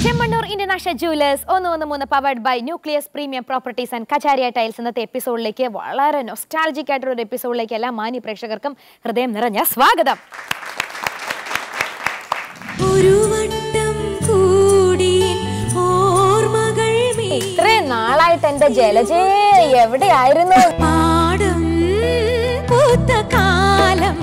Chemmanur international jewellers ഒന്ന് ഒന്ന് മൂന്ന് powered by nucleus premium properties and Kajaria tiles ഇന്നത്തെ എപ്പിസോഡിലേക്ക് വളരെ നൊസ്റ്റാൾജിക് ആയിട്ടുള്ള ഒരു എപ്പിസോഡിലേക്ക് എല്ലാ മാന്യ പ്രേക്ഷകർക്കും ഹൃദയം നിറഞ്ഞ സ്വാഗതം ഒരു വട്ടം കൂടി ഓർമ്മകൾ ഇത്രയും നാളായിട്ട് എന്റെ ജലജേ എവിടെയായിരുന്നു പാടം പൂത്ത കാലം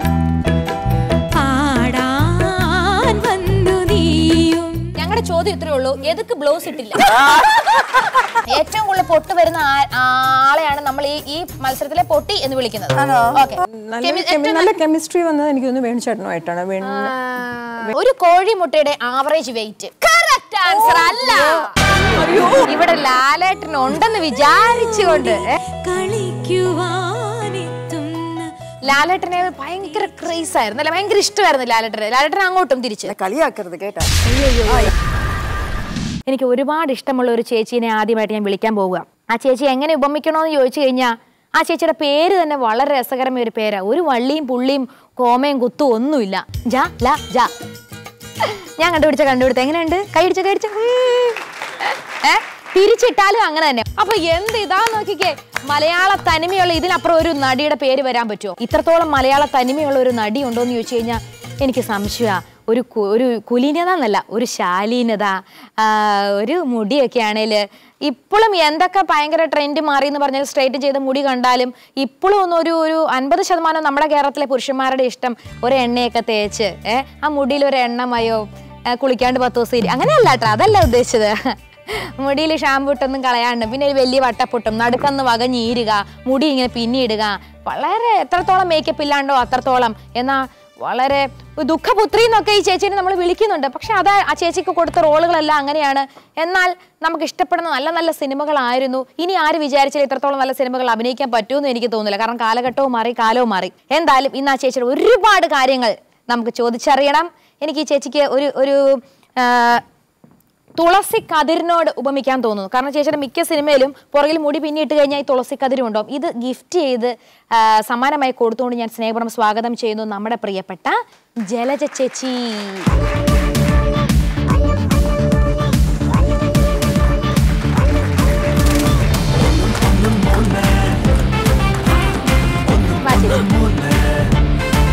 പാടാൻ വന്നു നീയും ഞങ്ങളുടെ ചോദ്യം ഇത്രേ ഉള്ളൂ എതുക്ക് ബ്ലൗസ് ഇട്ടില്ല ഏറ്റവും കൂടുതൽ പൊട്ട് വരുന്ന ആ- ആളെയാണ് നമ്മൾ ഈ ഈ മത്സരത്തിലെ പൊട്ടി എന്ന് വിളിക്കുന്നത് ഓക്കെ നല്ല കെമി- നല്ല കെമിസ്ട്രി വന്നത് എനിക്ക് തോന്നുന്നു വേണുചേട്ടനുമായിട്ടാണ് വേണു ഒരു കോഴിമുട്ടയുടെ ആവറേജ് വെയിറ്റ് കറക്റ്റ് ആൻസർ അല്ല ഇവിടെ ലാലേട്ടൻ ഉണ്ടെന്ന് വിചാരിച്ചുകൊണ്ട് ഏ, കളിക്കുവാനെത്തുന്ന ലാലേട്ടനെ ഭയങ്കര ക്രേസ് ആയിരുന്നു അല്ലെ ഭയങ്കര ഇഷ്ടമായിരുന്നു ലാലേട്ടനെ ലാലേട്ടൻ അങ്ങോട്ടും തിരിച്ച് കളിയാക്കരുത് കേട്ടാ എനിക്ക് ഒരുപാട് ഇഷ്ടമുള്ള ഒരു ചേച്ചീനെ ആദ്യമായിട്ട് ഞാൻ വിളിക്കാൻ പോവുക ആ ചേച്ചി എങ്ങനെ ഉപമിക്കണമെന്ന് ചോദിച്ചു കഴിഞ്ഞാൽ ആ ചേച്ചിയുടെ പേര് തന്നെ വളരെ രസകരമായ ഒരു പേരാ ഒരു വള്ളിയും പുള്ളിയും കോമയും കുത്തും ഒന്നുമില്ല ജാ ല ജാ ഞാൻ കണ്ടുപിടിച്ച കണ്ടുപിടിച്ച എങ്ങനെയുണ്ട് കൈയടിച്ച കൈയടിച്ച ഏ തിരിച്ചിട്ടാലും അങ്ങനെ തന്നെ അപ്പൊ എന്ത് ഇതാ നോക്കിക്കേ മലയാള തനിമയുള്ള ഇതിനപ്പുറം ഒരു നടിയുടെ പേര് വരാൻ പറ്റുമോ ഇത്രത്തോളം മലയാള തനിമയുള്ള ഒരു നടി ഉണ്ടോ എന്ന് ചോദിച്ചു കഴിഞ്ഞാൽ എനിക്ക് സംശയമാ ഒരു കു- ഒരു കുലീനത എന്നല്ല ഒരു ശാലീനത ആ, ഒരു മുടിയൊക്കെ ആണേൽ ഇപ്പോഴും എന്തൊക്കെ ഭയങ്കര ട്രെൻഡ് മാറി എന്ന് പറഞ്ഞാൽ സ്ട്രൈറ്റ് ചെയ്ത മുടി കണ്ടാലും ഇപ്പോഴും ഒന്നും ഒരു ഒരു അൻപത് ശതമാനം നമ്മുടെ കേരളത്തിലെ പുരുഷന്മാരുടെ ഇഷ്ടം ഒരു എണ്ണയൊക്കെ തേച്ച് ഏ ആ മുടിയിൽ ഒരു എണ്ണമയോ ആ, കുളിക്കാണ്ട് പത്ത് ദിവസം ഇരി അങ്ങനെയല്ല കേട്ടോ അതല്ല ഉദ്ദേശിച്ചത് മുടിയിൽ ഷാമ്പു ഇട്ടൊന്നും കളയാണ്ട് പിന്നെ ഒരു വലിയ വട്ടപ്പൊട്ടും നടുക്കന്ന് വകഞ്ഞീരുക മുടി ഇങ്ങനെ പിന്നിയിടുക വളരെ എത്രത്തോളം മേക്കപ്പ് ഇല്ലാണ്ടോ അത്രത്തോളം എന്നാ വളരെ ദുഃഖപുത്രി എന്നൊക്കെ ഈ ചേച്ചീനെ നമ്മൾ വിളിക്കുന്നുണ്ട് പക്ഷെ അത് ആ ചേച്ചിക്ക് കൊടുത്ത റോളുകളെല്ലാം അങ്ങനെയാണ് എന്നാൽ നമുക്ക് ഇഷ്ടപ്പെടുന്ന നല്ല നല്ല സിനിമകളായിരുന്നു ഇനി ആര് വിചാരിച്ചാൽ ഇത്രത്തോളം നല്ല സിനിമകൾ അഭിനയിക്കാൻ പറ്റുമെന്ന് എനിക്ക് തോന്നുന്നില്ല കാരണം കാലഘട്ടവും മാറി കാലവും മാറി എന്തായാലും ഇന്ന് ആ ചേച്ചിയുടെ ഒരുപാട് കാര്യങ്ങൾ നമുക്ക് ചോദിച്ചറിയണം എനിക്ക് ഈ ചേച്ചിക്ക് ഒരു ഒരു ആ, തുളസി കതിരിനോട് ഉപമിക്കാൻ തോന്നുന്നു കാരണം ചേച്ചിയുടെ മിക്ക സിനിമയിലും പുറകിൽ മുടി പിന്നിട്ട് കഴിഞ്ഞാൽ ഈ തുളസി കതിരും ഉണ്ടാവും ഇത് ഗിഫ്റ്റ് ചെയ്ത് ആ, സമ്മാനമായി കൊടുത്തുകൊണ്ട് ഞാൻ സ്നേഹപുരം സ്വാഗതം ചെയ്യുന്നു നമ്മുടെ പ്രിയപ്പെട്ട ജലജ ചേച്ചി വാ ചേച്ചി.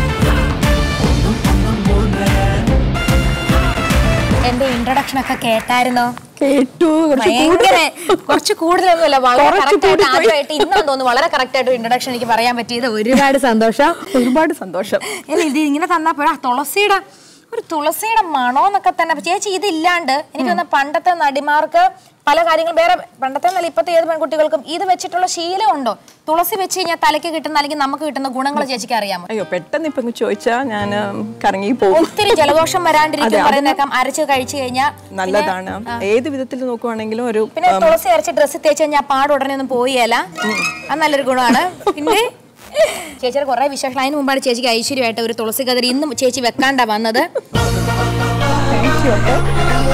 എന്റെ ഇൻട്രൊഡക്ഷൻ ഒക്കെ കേട്ടായിരുന്നോ കേട്ടു കുറച്ച് ഭയങ്കര കുറച്ച് കൂടുതലൊന്നുമല്ല വളരെ കുറച്ച് കറക്റ്റ് ആയിട്ട് കൂടിപ്പോയി. ആദ്യമായിട്ട് ഇന്നാന്ന് തോന്നുന്നു വളരെ കറക്റ്റ് ആയിട്ട് ഇൻട്രൊഡക്ഷൻ എനിക്ക് പറയാൻ പറ്റിയത് ഒരുപാട് സന്തോഷം ഒരുപാട് സന്തോഷം അല്ല ഇത് ഇങ്ങനെ തന്നാ പോരാ തുളസിയുടെ ഒരു തുളസിയുടെ മണോന്നൊക്കെ തന്നെ ചേച്ചി ഇതില്ലാണ്ട് എനിക്ക് തോന്നുന്നു പണ്ടത്തെ നടിമാർക്ക് പല കാര്യങ്ങളും വേറെ പണ്ടത്തെ നല്ല ഇപ്പത്തെ ഏത് പെൺകുട്ടികൾക്കും ഇത് വെച്ചിട്ടുള്ള ശീലം ഉണ്ടോ തുളസി വെച്ച് കഴിഞ്ഞാൽ തലയ്ക്ക് കിട്ടുന്ന അല്ലെങ്കിൽ നമുക്ക് കിട്ടുന്ന ഗുണങ്ങൾ ചേച്ചിക്ക് അറിയാമോ അയ്യോ പെട്ടെന്ന് ഇപ്പൊ ഇങ്ങ് ചോദിച്ചാ ഞാൻ കറങ്ങി പോകും ഒത്തിരി ജലദോഷം വരാണ്ടിരിക്കും അതെ, അതിന് പറയുന്നേക്കാം അരച്ച് കഴിച്ചു കഴിഞ്ഞാൽ നല്ലതാണ് ഏത് വിധത്തിൽ നോക്കുവാണെങ്കിലും ഒരു പിന്നെ തുളസി അരച്ച് ഡ്രസ്സ് തേച്ച് കഴിഞ്ഞാൽ പാട് ഉടനെ ഒന്നും പോയല്ല അത് നല്ലൊരു ഗുണമാണ് പിന്നെ ചേച്ചിയുടെ കുറെ വിശേഷം അതിന് മുമ്പാണ് ചേച്ചിക്ക് ഐശ്വര്യമായിട്ട് ഒരു തുളസി കതിരി ഇന്നും ചേച്ചി വെക്കാണ്ടാ വന്നത് thank you ഒക്കെ.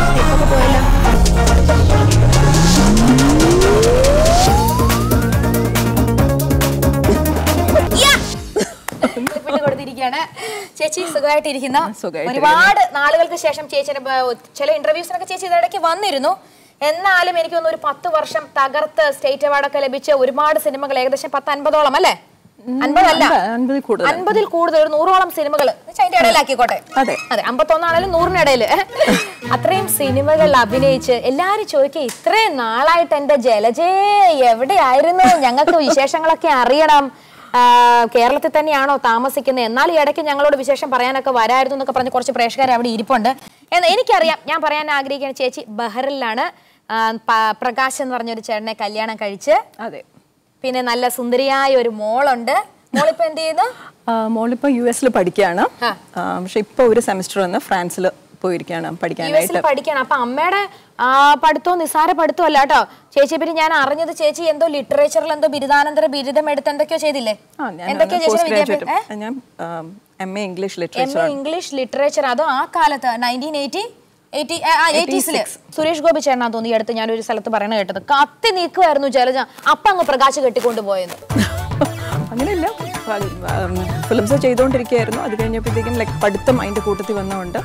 ക്ലിപ്പിട്ട് കൊടുത്തിരിക്കുകയാണ് ചേച്ചി സുഖമായിട്ടിരിക്കുന്നു സുഖമായിട്ടിരിക്കുന്നു. ഒരുപാട് നാളുകൾക്ക് ശേഷം ചേച്ചിയുടെ ബ- ചില ഇന്റർവ്യൂസിനൊക്കെ ചേച്ചി ഇതിടയ്ക്ക് വന്നിരുന്നു എന്നാലും എനിക്ക് തോന്നുന്നു ഒരു പത്ത് വർഷം തകർത്ത് സ്റ്റേറ്റ് അവാർഡൊക്കെ ലഭിച്ച ഒരുപാട് സിനിമകൾ ഏകദേശം പത്ത് അൻപതോളം അല്ലേ അൻപതല്ല അൻപ- അൻപതിൽ കൂടുതൽ അൻപതിൽ കൂടുതൽ ഒരു നൂറോളം സിനിമകൾ അതിന്റെ ഇടയിലാക്കിക്കോട്ടെ അതെ. അതെ അമ്പത്തൊന്നാണേലും നൂറിനിടയില് അത്രയും സിനിമകൾ അഭിനയിച്ച് എല്ലാരും ചോദിക്കുക ഇത്രയും നാളായിട്ട് എന്റെ ജലജേ എവിടെയായിരുന്നു ഞങ്ങൾക്ക് വിശേഷങ്ങളൊക്കെ അറിയണം ആ, കേരളത്തിൽ തന്നെയാണോ താമസിക്കുന്നത് എന്നാൽ ഈ ഇടയ്ക്ക് ഞങ്ങളോട് വിശേഷം പറയാനൊക്കെ വരായിരുന്നു എന്നൊക്കെ പറഞ്ഞ് കുറച്ച് പ്രേക്ഷകർ അവിടെ ഇരിപ്പുണ്ട് എന്ന് എനിക്കറിയാം ഞാൻ പറയാൻ ആഗ്രഹിക്കുന്ന ചേച്ചി ബഹറിലാണ് ആ, പ- പ്രകാശ് എന്ന് പറഞ്ഞൊരു ചേട്ടനെ കല്യാണം കഴിച്ച് അതെ പിന്നെ നല്ല സുന്ദരിയായ ഒരു മോളുണ്ട് മോളിപ്പോ എന്ത് ചെയ്യുന്നു ആ, മോളിപ്പോ യു എസിൽ പഠിക്കുകയാണ് ആ. ആ, പക്ഷെ ഇപ്പൊ ഒരു സെമിസ്റ്റർ വന്ന് ഫ്രാൻസിൽ പോയിരിക്കുകയാണ് യു എസിൽ പഠിക്കാനായിട്ട് പഠിക്കണം അപ്പൊ അമ്മയുടെ ആ, പഠിത്തവും നിസ്സാര പഠിത്തവും അല്ല കേട്ടോ ചേച്ചിയെ പറ്റി ഞാൻ അറിഞ്ഞത് ചേച്ചി എന്തോ ലിറ്ററേച്ചറിൽ എന്തോ ബിരുദാനന്തര ബിരുദം എടുത്ത് എന്തൊക്കെയോ ചെയ്തില്ലേ ആ, ഞാൻ എന്തൊക്കെയാ പോസ്റ്റ് ചേച്ചിയുടെ വിദ്യാഭ്യാസം ഗ്രാജുവേറ്റ് ഞാൻ M A English M literature A English literature അതോ ആ കാലത്ത് നയൻറ്റീൻ എയ്റ്റി എയ്റ്റീസില് സുരേഷ് ഗോപി ചേട്ടനാ തോന്നി ഈ അടുത്ത് ഞാൻ ഒരു സ്ഥലത്ത് പറയണ കേട്ടത് കത്തി നീക്കുമായിരുന്നു ജലജ അപ്പൊ അങ്ങ് പ്രകാശ് കെട്ടിക്കൊണ്ട് പോയത് അങ്ങനെയല്ല ഫിലിംസ് ചെയ്തുകൊണ്ടിരിക്കുകയായിരുന്നു അത് കഴിഞ്ഞപ്പോഴത്തേക്കും ലൈക്ക് പഠിത്തം അതിൻ്റെ കൂട്ടത്തിൽ വന്നതുകൊണ്ട്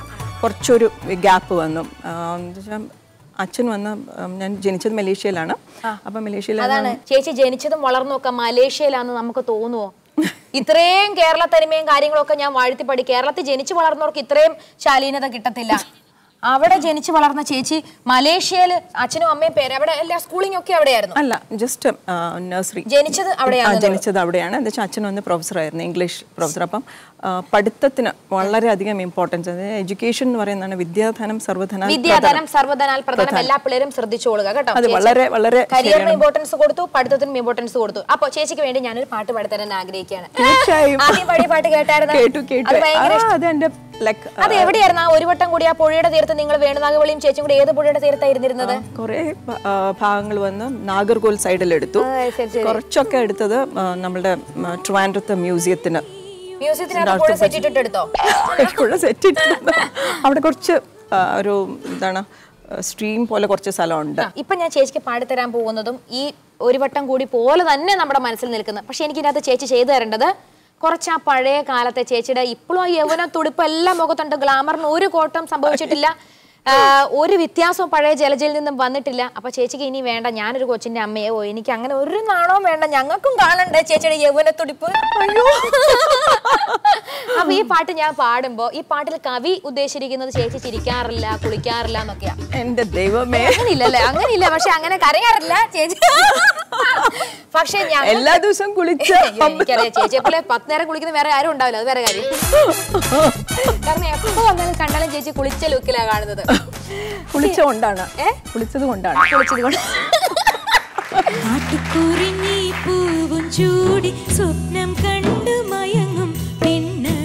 കുറച്ചൊരു ഗ്യാപ്പ് വന്നു ആ, എന്ന് വെച്ചാൽ അച്ഛൻ വന്ന് ആ, ഞാൻ ജനിച്ചത് മലേഷ്യയിലാണ് അപ്പം മലേഷ്യയിലാണ് അതാണ് ചേച്ചി ജനിച്ചതും വളർന്നും ഒക്കെ മലേഷ്യയിലാന്ന് നമുക്ക് തോന്നുവോ ഇത്രയും കേരള തനിമയും കാര്യങ്ങളൊക്കെ ഞാൻ വാഴ്ത്തി പഠി കേരളത്തിൽ ജനിച്ചു വളർന്നവർക്ക് ഇത്രയും ശാലീനത കിട്ടത്തില്ല അവിടെ ജനിച്ചു വളർന്ന ചേച്ചി മലേഷ്യയിൽ അച്ഛനും അമ്മയും പേര് അവിടെ എല്ലാ സ്കൂളിംഗ് ഒക്കെ അവിടെയായിരുന്നു അല്ല ജസ്റ്റ് നഴ്സറി ജനിച്ചത് അവിടെയാണ് ജനിച്ചത് അവിടെയാണ് എന്താ വെച്ചാൽ അച്ഛൻ വന്ന് പ്രൊഫസറായിരുന്നു ഇംഗ്ലീഷ് പ്രൊഫസർ അപ്പം ആ, പഠിത്തത്തിന് വളരെയധികം ഇമ്പോർട്ടൻസ് അതായത് എഡ്യൂക്കേഷൻ എന്ന് പറയുന്നതാണ് വിദ്യാധനം സർവ്വധന വിദ്യാധനം സർവ്വധനാൽ പ്രധാനം എല്ലാ പിള്ളേരും ശ്രദ്ധിച്ചോളുക കേട്ടോ അത് വളരെ വളരെ കരിയറിന് ഇമ്പോർട്ടൻസ് കൊടുത്തു പഠിത്തത്തിനും ഇമ്പോർട്ടൻസ് കൊടുത്തു അപ്പൊ ചേച്ചിക്ക് വേണ്ടി ഞാനൊരു പാട്ട് പാടിത്തരാൻ ആഗ്രഹിക്കുകയാണ് തീർച്ചയായും. ആദ്യം പാടിയ പാട്ട് കേട്ടായിരുന്നു കേട്ടു കേട്ടു അത് ഭയങ്കര ആ, അത് എന്റെ ലൈക്ക് അത് എവിടെയായിരുന്നു ആ ഒരു വട്ടം കൂടി ആ പുഴയുടെ തീരത്ത് നിങ്ങൾ വേണുനാഗവളിയും ചേച്ചിയും കൂടി ഏത് പുഴയുടെ തീരത്തായിരുന്നിരുന്നത് കുറെ ഭാഗങ്ങൾ വന്ന് നാഗർകോൽ സൈഡിൽ എടുത്തു ആ, ശരി, ശരി. കുറച്ചൊക്കെ എടുത്തത് ആ, നമ്മളുടെ ആ, ട്രിവാൻഡ്രത്തെ മ്യൂസിയത്തിന് മ്യൂസിയത്തിനകത്ത് പുഴ സെറ്റ് ഇട്ടിട്ട് എടുത്തോ ഉള്ള സെറ്റ് ഇട്ടിരുന്നു അവിടെ കുറച്ച് ആ, ഒരു എന്താണ് സ്ട്രീം പോലെ കുറച്ച് സ്ഥലമുണ്ട് ഇപ്പൊ ഞാൻ ചേച്ചിക്ക് പാടിത്തരാൻ പോകുന്നതും ഈ ഒരു വട്ടം കൂടി പോലെ തന്നെ നമ്മുടെ മനസ്സിൽ നിൽക്കുന്നത് പക്ഷെ എനിക്ക് ഇതിനകത്ത് ചേച്ചി ചെയ്തു തരേണ്ടത് കുറച്ച് ആ പഴയ കാലത്തെ ചേച്ചിയുടെ ഇപ്പോഴും ആ യൗവന തുടിപ്പ് എല്ലാം മുഖത്തുണ്ട് ഗ്ലാമറിന് ഒരു കോട്ടം സംഭവിച്ചിട്ടില്ല ആ, ഒരു വ്യത്യാസവും പഴയ ജലജയിൽ നിന്നും വന്നിട്ടില്ല അപ്പൊ ചേച്ചിക്ക് ഇനി വേണ്ട ഞാനൊരു കൊച്ചിന്റെ അമ്മയോ എനിക്ക് അങ്ങനെ ഒരു നാണവും വേണ്ട ഞങ്ങൾക്കും കാണണ്ടേ ചേച്ചിയുടെ യൗവന തുടിപ്പ് അയ്യോ അപ്പൊ ഈ പാട്ട് ഞാൻ പാടുമ്പോ ഈ പാട്ടിൽ കവി ഉദ്ദേശിച്ചിരിക്കുന്നത് ചേച്ചി ചിരിക്കാറില്ല കുളിക്കാറില്ല എന്നൊക്കെയാ എന്റെ ദൈവമേ അങ്ങനെയില്ലല്ലേ അങ്ങനെയില്ല പക്ഷെ അങ്ങനെ കരയാറില്ല ചേച്ചി പക്ഷെ ഞാൻ എല്ലാ ദിവസവും കുളിച്ച് എനിക്കറിയാം ചേച്ചിയെ പോലെ പത്ത് നേരം കുളിക്കുന്ന വേറെ ആരും ഉണ്ടാവില്ല അത് വേറെ കാര്യം കാരണം എപ്പോ വന്നാലും കണ്ടാലും ചേച്ചി കുളിച്ച ലുക്കിലാ കാണുന്നത് കുളിച്ച കൊണ്ടാണ് കുളിച്ചത് കൊണ്ടാണ് കുളിച്ചത് കൊണ്ട് കാട്ടുകുറിഞ്ഞി പൂവും ചൂടി സ്വപ്നം കണ്ടു മയങ്ങും പെണ്ണ്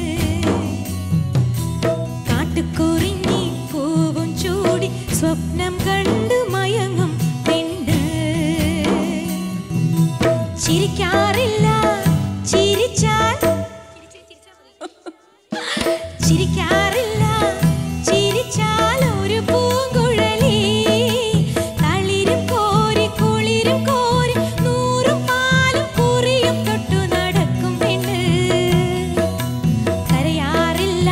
കാട്ടുകുറിഞ്ഞി പൂവും ചൂടി സ്വപ്നം കണ്ടു മയങ്ങും പെണ്ണ് ചിരിക്കാറില്ല ചിരിച്ചാൽ ചിരിക്കാറില്ല ചിരിച്ചാൽ ഒരു പൂങ്കുഴലി തളിരും കോരി കുളിരും കോരി നൂറും പാലും കുറിയും തൊട്ടു നടക്കും പെണ്ണ് കരയാറില്ല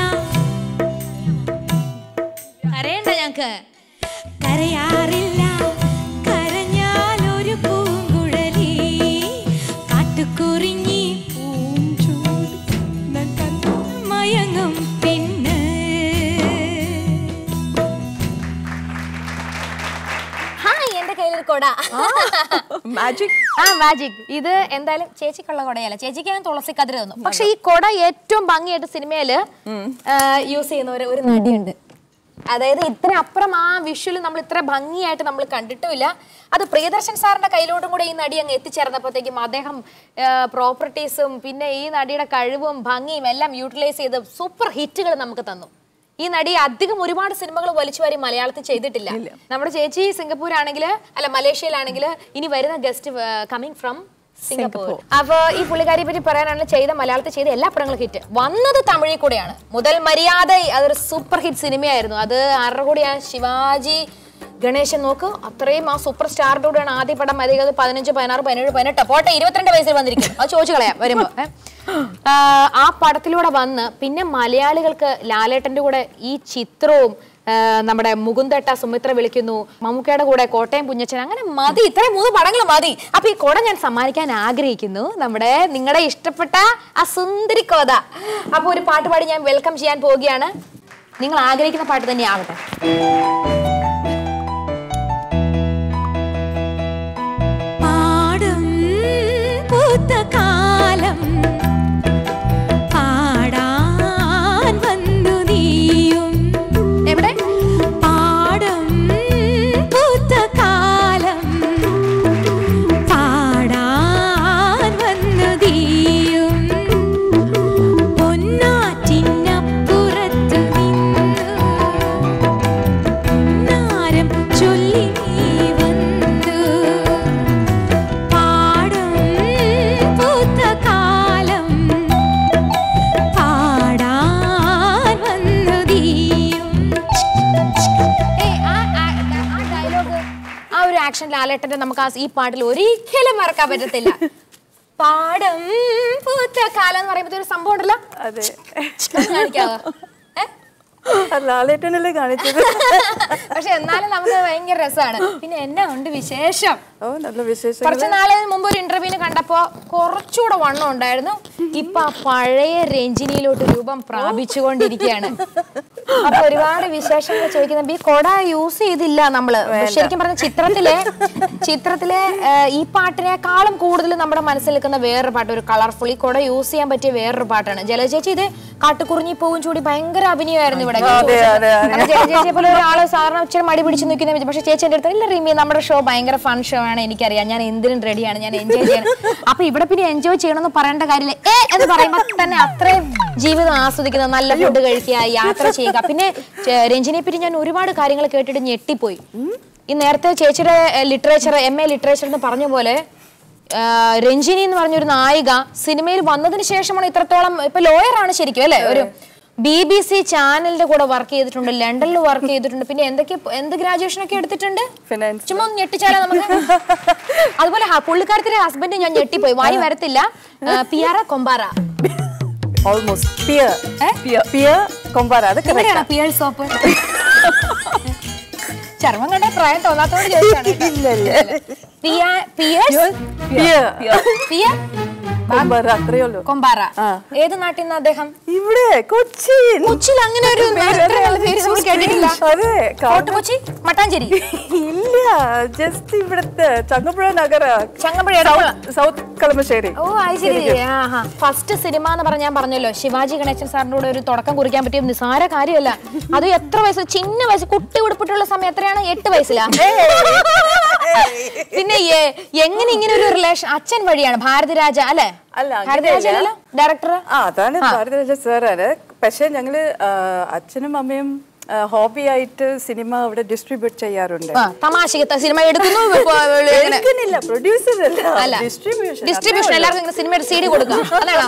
കരയണ്ട ഞങ്ങക്ക് കരയാറില്ല കരഞ്ഞാൽ ഒരു പൂങ്കുഴലി കാട്ടുകുറിഞ്ഞി പൂഞ്ചൂടി മയങ്ങും പെണ്ണ് ഹായ് എന്റെ കയ്യിലൊരു കൊട മാജിക് ആ മാജിക് ഇത് എന്തായാലും ചേച്ചിക്കുള്ള കൊടയല്ല ചേച്ചിക്ക് ഞാൻ തുളസി കതിര് തന്നു പക്ഷെ ഈ കൊട ഏറ്റവും ഭംഗിയായിട്ട് സിനിമയില് യൂസ് ചെയ്യുന്ന ഒരു ഒരു നടിയുണ്ട് അതായത് ഇത്ര അപ്പുറം ആ വിഷ്വൽ നമ്മൾ ഇത്ര ഭംഗിയായിട്ട് നമ്മൾ കണ്ടിട്ടുമില്ല അത് പ്രിയദർശൻ സാറിന്റെ കയ്യിലോട്ടും കൂടെ ഈ നടി അങ്ങ് എത്തിച്ചേർന്നപ്പോഴത്തേക്കും അദ്ദേഹം പ്രോപ്പർട്ടീസും പിന്നെ ഈ നടിയുടെ കഴിവും ഭംഗിയും എല്ലാം യൂട്ടിലൈസ് ചെയ്ത് സൂപ്പർ ഹിറ്റുകൾ നമുക്ക് തന്നു ഈ നടി അധികം ഒരുപാട് സിനിമകൾ വലിച്ചുവാരി മലയാളത്തിൽ ചെയ്തിട്ടില്ല നമ്മുടെ ചേച്ചി സിംഗപ്പൂർ ആണെങ്കിൽ അല്ല മലേഷ്യയിലാണെങ്കിൽ ഇനി വരുന്ന ഗസ്റ്റ് കമ്മിങ് ഫ്രം സിംഗപ്പൂർ അപ്പൊ ഈ പുള്ളിക്കാരിയെ പറ്റി പറയാനാണെങ്കിൽ ചെയ്ത മലയാളത്തിൽ ചെയ്ത എല്ലാ പടങ്ങളും ഹിറ്റ് വന്നത് തമിഴിൽ കൂടെയാണ് മുതൽ മര്യാദ അതൊരു സൂപ്പർ ഹിറ്റ് സിനിമയായിരുന്നു അത് ആരുടെ കൂടെയാ ശിവാജി ഗണേശൻ നോക്ക് അത്രയും ആ സൂപ്പർ സ്റ്റാറിന്റെ കൂടെയാണ് ആദ്യ പടം അധികം പതിനഞ്ച് പതിനാറ് പതിനേഴ് പതിനെട്ട് പോട്ടെ ഇരുപത്തിരണ്ട് വയസ്സിൽ വന്നിരിക്കും അത് ചോദിച്ചു കളയാം വരുമ്പോ ഏ. ആ, ആ പടത്തിലൂടെ വന്ന് പിന്നെ മലയാളികൾക്ക് ലാലേട്ടന്റെ കൂടെ ഈ ചിത്രവും ആ, നമ്മുടെ മുകുന്ദട്ട സുമിത്ര വിളിക്കുന്നു മമ്മൂക്കയുടെ കൂടെ കോട്ടയം കുഞ്ഞച്ചൻ അങ്ങനെ മതി ഇത്രയും മൂന്ന് പടങ്ങൾ മതി അപ്പൊ ഈ കൊട ഞാൻ സമ്മാനിക്കാൻ ആഗ്രഹിക്കുന്നു നമ്മുടെ നിങ്ങളുടെ ഇഷ്ടപ്പെട്ട ആ സുന്ദരി കോത അപ്പൊ ഒരു പാട്ട് പാടി ഞാൻ വെൽക്കം ചെയ്യാൻ പോവുകയാണ് നിങ്ങൾ ആഗ്രഹിക്കുന്ന പാട്ട് തന്നെ ആവട്ടെ പാടം പൂത്ത കാലം പാടാൻ വന്നു നീയും എവിടെ പാടം പൂത്ത കാലം പാടാൻ വന്നു നീയും പൊന്നാറ്റിനപ്പുറത്ത് നിന്നു നാരം ചൊല്ലി നീ വന്നു പാടം പൂത്ത കാലം പാടാൻ വന്നു നീയും ഏയ്, ആ- ആ- ആ dialogue, ആ ഒരു ആക്ഷൻ ലാലേട്ടന്റെ നമുക്ക് ആ ഈ പാട്ടിൽ ഒരിക്കലും മറക്കാൻ പറ്റത്തില്ല പാടം പൂത്ത കാലം എന്ന് പറയുമ്പോ ഒരു സംഭവം ഉണ്ടല്ലോ അതെ ഒന്ന് കാണിക്കാവോ ഏ? ലാലേട്ടനല്ലേ കാണിച്ചത് പക്ഷെ എന്നാലും നമുക്ക് ഭയങ്കര രസമാണ് പിന്നെ എന്നാ ഉണ്ട് വിശേഷം ഓ നല്ല വിശേഷം കുറച്ച് നാളിന് മുമ്പ് ഒരു ഇന്റർവ്യൂവിന് കണ്ടപ്പോ കുറച്ചുകൂടെ വണ്ണം ഉണ്ടായിരുന്നു ഇപ്പൊ ആ പഴയ രഞ്ജിനിയിലോട്ട് രൂപം പ്രാപിച്ചുകൊണ്ടിരിക്കുകയാണ് അപ്പൊ ഒരുപാട് വിശേഷങ്ങൾ ചോദിക്കുന്നത് ഈ കൊട യൂസ് ചെയ്തില്ല നമ്മള് ശരിക്കും പറഞ്ഞ ചിത്രത്തിലെ ചിത്രത്തിലെ ഏഹ്, ഈ പാട്ടിനേക്കാളും കൂടുതൽ നമ്മുടെ മനസ്സിൽ നിൽക്കുന്ന വേറൊരു പാട്ട് ഒരു കളർഫുൾ ഈ കൊട യൂസ് ചെയ്യാൻ പറ്റിയ വേറൊരു പാട്ടാണ് ജലചേച്ചി ഇത് കാട്ടുകുറിഞ്ഞി പൂവും ചൂടി ഭയങ്കര അഭിനയമായിരുന്നു ഇവിടെ ഞാൻ ചോദിച്ചത്. കാരണം ജലചേച്ചിയെ പോലെ ഒരാള് സാധാരണ ഇച്ചിരി മടി പിടിച്ച് നിൽക്കുന്ന പക്ഷെ ചേച്ചി എന്റെ അടുത്ത് ഇല്ല റീമി നമ്മുടെ ഷോ ഭയങ്കര ഫൺ ഷോ ആണ് എനിക്കറിയാം ഞാൻ എന്തിനും റെഡിയാണ് ഞാൻ എൻജോയ് ചെയ്യണം അപ്പൊ ഇവിടെ പിന്നെ എൻജോയ് ചെയ്യണമെന്ന് പറയേണ്ട കാര്യമില്ല ഏ എന്ന് പറയുമ്പോൾ തന്നെ അത്രയും ജീവിതം ആസ്വദിക്കുന്ന നല്ല ഫുഡ് കഴിക്കുക യാത്ര ചെയ്യുക പിന്നെ ചെ- രഞ്ജിനിയെ പറ്റി ഞാൻ ഒരുപാട് കാര്യങ്ങൾ കേട്ടിട്ട് ഞെട്ടിപ്പോയി ഈ നേരത്തെ ചേച്ചിയുടെ ലിറ്ററേച്ചർ എം എ ലിറ്ററേച്ചർ എന്ന് പറഞ്ഞ പോലെ ആ, രഞ്ജിനി എന്ന് പറഞ്ഞൊരു നായിക സിനിമയിൽ വന്നതിന് ശേഷമാണ് ഇത്രത്തോളം ഇപ്പൊ ലോയർ ആണ് ശരിക്കും അല്ലെ ഒരു ബി ബി സി ചാനലിന്റെ കൂടെ വർക്ക് ചെയ്തിട്ടുണ്ട് ലണ്ടനിൽ വർക്ക് ചെയ്തിട്ടുണ്ട് പിന്നെ എന്തൊക്കെ എന്ത് ഗ്രാജുവേഷൻ ഒക്കെ എടുത്തിട്ടുണ്ട് ഫിനാൻസ് ചുമ്മാ ഒന്ന് ഞെട്ടിച്ചാലോ നമുക്ക് അതുപോലെ ഹ- പുള്ളിക്കാരത്തിന്റെ ഹസ്ബൻഡ് ഞാൻ ഞെട്ടിപ്പോയി വായി വരത്തില്ല ആ, പിയാറ കൊമ്പാറ ഓൾമോസ്റ്റ് പിയർ പിയർ കൊമ്പാറ അത് correct എവിടെയാണ് പിയർ സോപ്പ് ചർമ്മം കണ്ട പ്രായം തോന്നാത്തോട് ചോദിച്ചാണ് കേട്ടോ. പിയ- പിയേഴ്സ്? പിയർ പിയർ കൊമ്പാറ അത്രയേ ഉള്ളൂ കൊമ്പാറ ഏത് നാട്ടിൽ നിന്ന് അദ്ദേഹം ഇവിടെ കൊച്ചി കൊച്ചിയിൽ അങ്ങനെ ഒരു ഇത്ര നല്ല പേര് നമ്മൾ കേട്ടിട്ടില്ല അതെ ഫോർട്ട് കൊച്ചി മട്ടാഞ്ചേരി ഇല്ല ജസ്റ്റ് ഇവിടുത്തെ ചങ്ങമ്പുഴ നഗര ചങ്ങമ്പുഴ എടപ്പുഴ. സൗത്ത് കളമശ്ശേരി ഓ അത് ശരി ഫസ്റ്റ് സിനിമ എന്ന് പറഞ്ഞ ഞാൻ പറഞ്ഞല്ലോ ശിവാജി ഗണേശൻ സാറിന്റെ കൂടെ ഒരു തുടക്കം കുറിക്കാൻ പറ്റിയ നിസാര കാര്യമല്ല അത് എത്ര വയസ്സ് ചിന്ന വയസ്സ് കുട്ടി ഉടുപ്പിട്ടുള്ള സമയം എത്രയാണ് എട്ട് വയസ്സിലാ പിന്നെ എ- എങ്ങനെ ഇങ്ങനെ ഒരു റിലേഷൻ അച്ഛൻ വഴിയാണ് ഭാരതിരാജ അല്ലെ അല്ല, ഭാരതിരാജ അങ്ങനെയല്ല. അല്ലല്ലോ ഡയറക്ടർ ആ അതാണ് ഭാരതരാജ സാറാണ് പക്ഷെ ഞങ്ങള് ആ, അച്ഛനും അമ്മയും ഹോബി ആയിട്ട് സിനിമ അവിടെ ഡിസ്ട്രിബ്യൂട്ട് ചെയ്യാറുണ്ട് തമാശക്ക് സിനിമ എടുക്കുന്നു ഇപ്പൊ ഇങ്ങനെ. എടുക്കുന്നില്ല പ്രൊഡ്യൂസർ അല്ല അല്ല ഡിസ്ട്രിബ്യൂഷൻ ഡിസ്ട്രിബ്യൂഷൻ എല്ലാവർക്കും ഇങ്ങനെ സിനിമയുടെ സി ഡി കൊടുക്കാം അതാണോ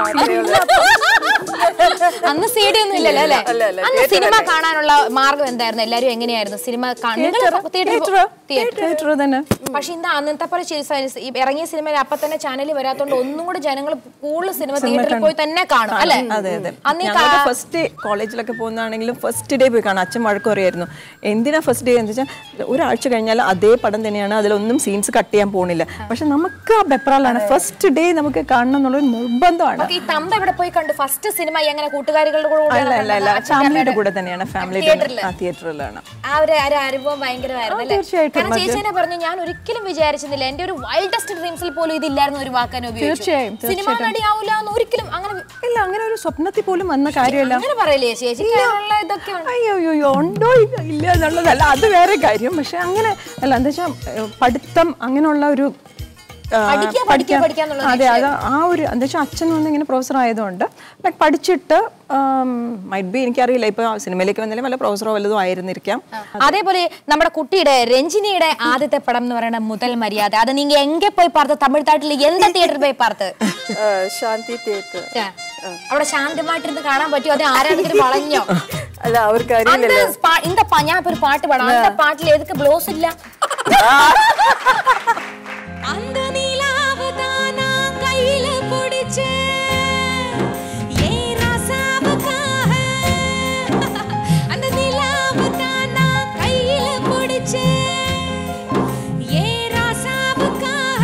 അന്ന് സി ഡി ഒന്നും ഇല്ലല്ലോ അല്ലെ അല്ല, അല്ല, അന്ന് സിനിമ കാണാനുള്ള മാർഗം എന്തായിരുന്നു എല്ലാരും എങ്ങനെയായിരുന്നു സിനിമ തിയേറ്റർ തിയേറ്റർ തന്നെ പക്ഷെ ഇന്ന് അന്നത്തെ പോലെ ശരി സ- ഈ ഇറങ്ങിയ സിനിമയിൽ അപ്പൊ തന്നെ ചാനലിൽ വരാത്തോണ്ട് ഒന്നും കൂടെ ജനങ്ങൾ കൂടുതൽ സിനിമ തിയേറ്ററിൽ പോയി തന്നെ കാണും അല്ലെ അതെ അതെ അന്ന് ഈ ഞങ്ങളൊക്കെ കാ- ഫസ്റ്റ് ഡേ കോളേജിലൊക്കെ പോകുന്നതാണെങ്കിലും ഫസ്റ്റ് ഡേ പോയി കാണാം അച്ഛൻ വഴക്ക് പറയായിരുന്നു എന്തിനാ ഫസ്റ്റ് ഡേ എന്ന് വെച്ചാൽ ഒരാഴ്ച കഴിഞ്ഞാൽ അതേ പടം തന്നെയാണ് അതിലൊന്നും സീൻസ് കട്ട് ചെയ്യാൻ പോകുന്നില്ല പക്ഷെ നമുക്ക് ആ ബെപ്രാലാണ് ഫസ്റ്റ് ഡേ നമുക്ക് കാണണം എന്നുള്ളൊരു നിർബന്ധമാണ് അപ്പൊ ഈ തന്ത ഇവിടെ പോയി കണ്ടു ഫസ്റ്റ് സിനിമ എങ്ങനെ കൂട്ടുകാരികളുടെ കൂടെ അല്ല അല്ല അല്ല കണ്ടത്? അച്ഛൻ്റെ ഫാമിലിയുടെ അമ്മയുടെ- കൂടെ തന്നെയാണ് ഫാമിലി തിയേറ്ററില്? ആ തിയേറ്ററിലാണ് ആ ഒരു ആ ഒരു അനുഭവം ഭയങ്കരമായിരുന്നു അല്ലേ തീർച്ചയായിട്ടും. കാരണം ചേച്ചി തന്നെ പറഞ്ഞു ഞാൻ ഒരിക്കലും വിചാരിച്ചിരുന്നില്ല എന്റെ ഒരു വൈൽഡസ്റ്റ് ഡ്രീംസിൽ പോലും ഇതില്ലായിരുന്നു ഒരു വാക്കാൻ തീർച്ചയായും, സിനിമ നടിയാവൂല എന്ന് ഒരിക്കലും അങ്ങനെ ഇല്ല അങ്ങനെ ഒരു സ്വപ്നത്തിൽ പോലും വന്ന കാര്യമല്ല അങ്ങനെ പറയില്ലേ ചേച്ചി അതിനുള്ള ഇതൊക്കെ ഉണ്ട്. അയ്യോ അയ്യോ അയ്യോ ഉണ്ടോ ഇല്ല ഇല്ല എന്നുള്ളതല്ല അത് വേറെ കാര്യം പക്ഷെ അങ്ങനെ അല്ല എന്താ വെച്ചാൽ പഠിത്തം അങ്ങനെയുള്ള ഒരു ആ, പഠിക്കുക, പഠിക്കുക, പഠിക്കാൻ- പഠിക്കുക എന്നുള്ള അതെ അത് ആ ഒരു എന്താ വെച്ചാൽ അച്ഛൻ വന്ന് ഇങ്ങനെ പ്രൊഫസർ ആയതുകൊണ്ട് ലൈക്ക് പഠിച്ചിട്ട് മൈറ്റ് ബി എനിക്കറിയില്ല ഇപ്പൊ സിനിമയിലേക്ക് വന്നാലും വല്ല പ്രൊഫസറോ വല്ലതും ആയിരുന്നിരിക്കാം അതേപോലെ നമ്മുടെ കുട്ടിയുടെ രഞ്ജിനിയുടെ ആദ്യത്തെ പടം എന്ന് പറയുന്നത് മുതൽ മര്യാദ അത് നീங்க എങ്ക പോയി പാർത്ത് തമിഴ്നാട്ടിൽ എന്ത തിയേറ്ററിൽ പോയി പാർത്ത് ശാന്തി തിയേറ്റർ ഛെ, അവിടെ ശാന്തമായിട്ടിരുന്ന് കാണാൻ പറ്റുമോ അത് ആരാണെങ്കിലും വളഞ്ഞോ അല്ല അവർക്ക് அந்த അറിയില്ലല്ലോ ஸ்பா- இந்த பா- ഞാൻ ഇപ്പൊ ഒരു പാട്ട് പാടാം அந்த പാട്ടിൽ എതുക്ക് ബ്ലൗസ് ഇല്ല அந்த நிலாவு தானா கையில பிடிச்சேன் ஏன் ராசாவுக்காக அந்த நிலாவு தானா கையில பிடிச்சேன் ஏன் ராசாவுக்காக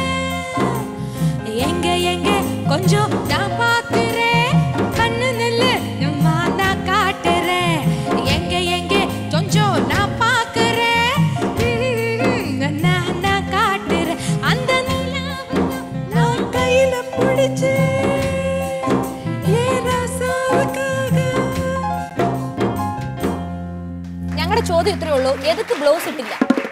எங்க எங்க கொஞ்சம் நான் பாக்குறேன் கண்ணு நில்லு நம்ம நான் காட்டுறேன் எங்க எங்க கொஞ்சம் நான் பாக்குறேன் ம்ம், நான் நான் காட்டுறேன் அந்த நிலாவை நான் கையில பிடிச்சு ஏன் ராசாவுக்காக ഞങ്ങളുടെ ചോദ്യം ഇത്രേ ഉള്ളൂ എതുക്ക് ബ്ലൗസ് ഇട്ടില്ല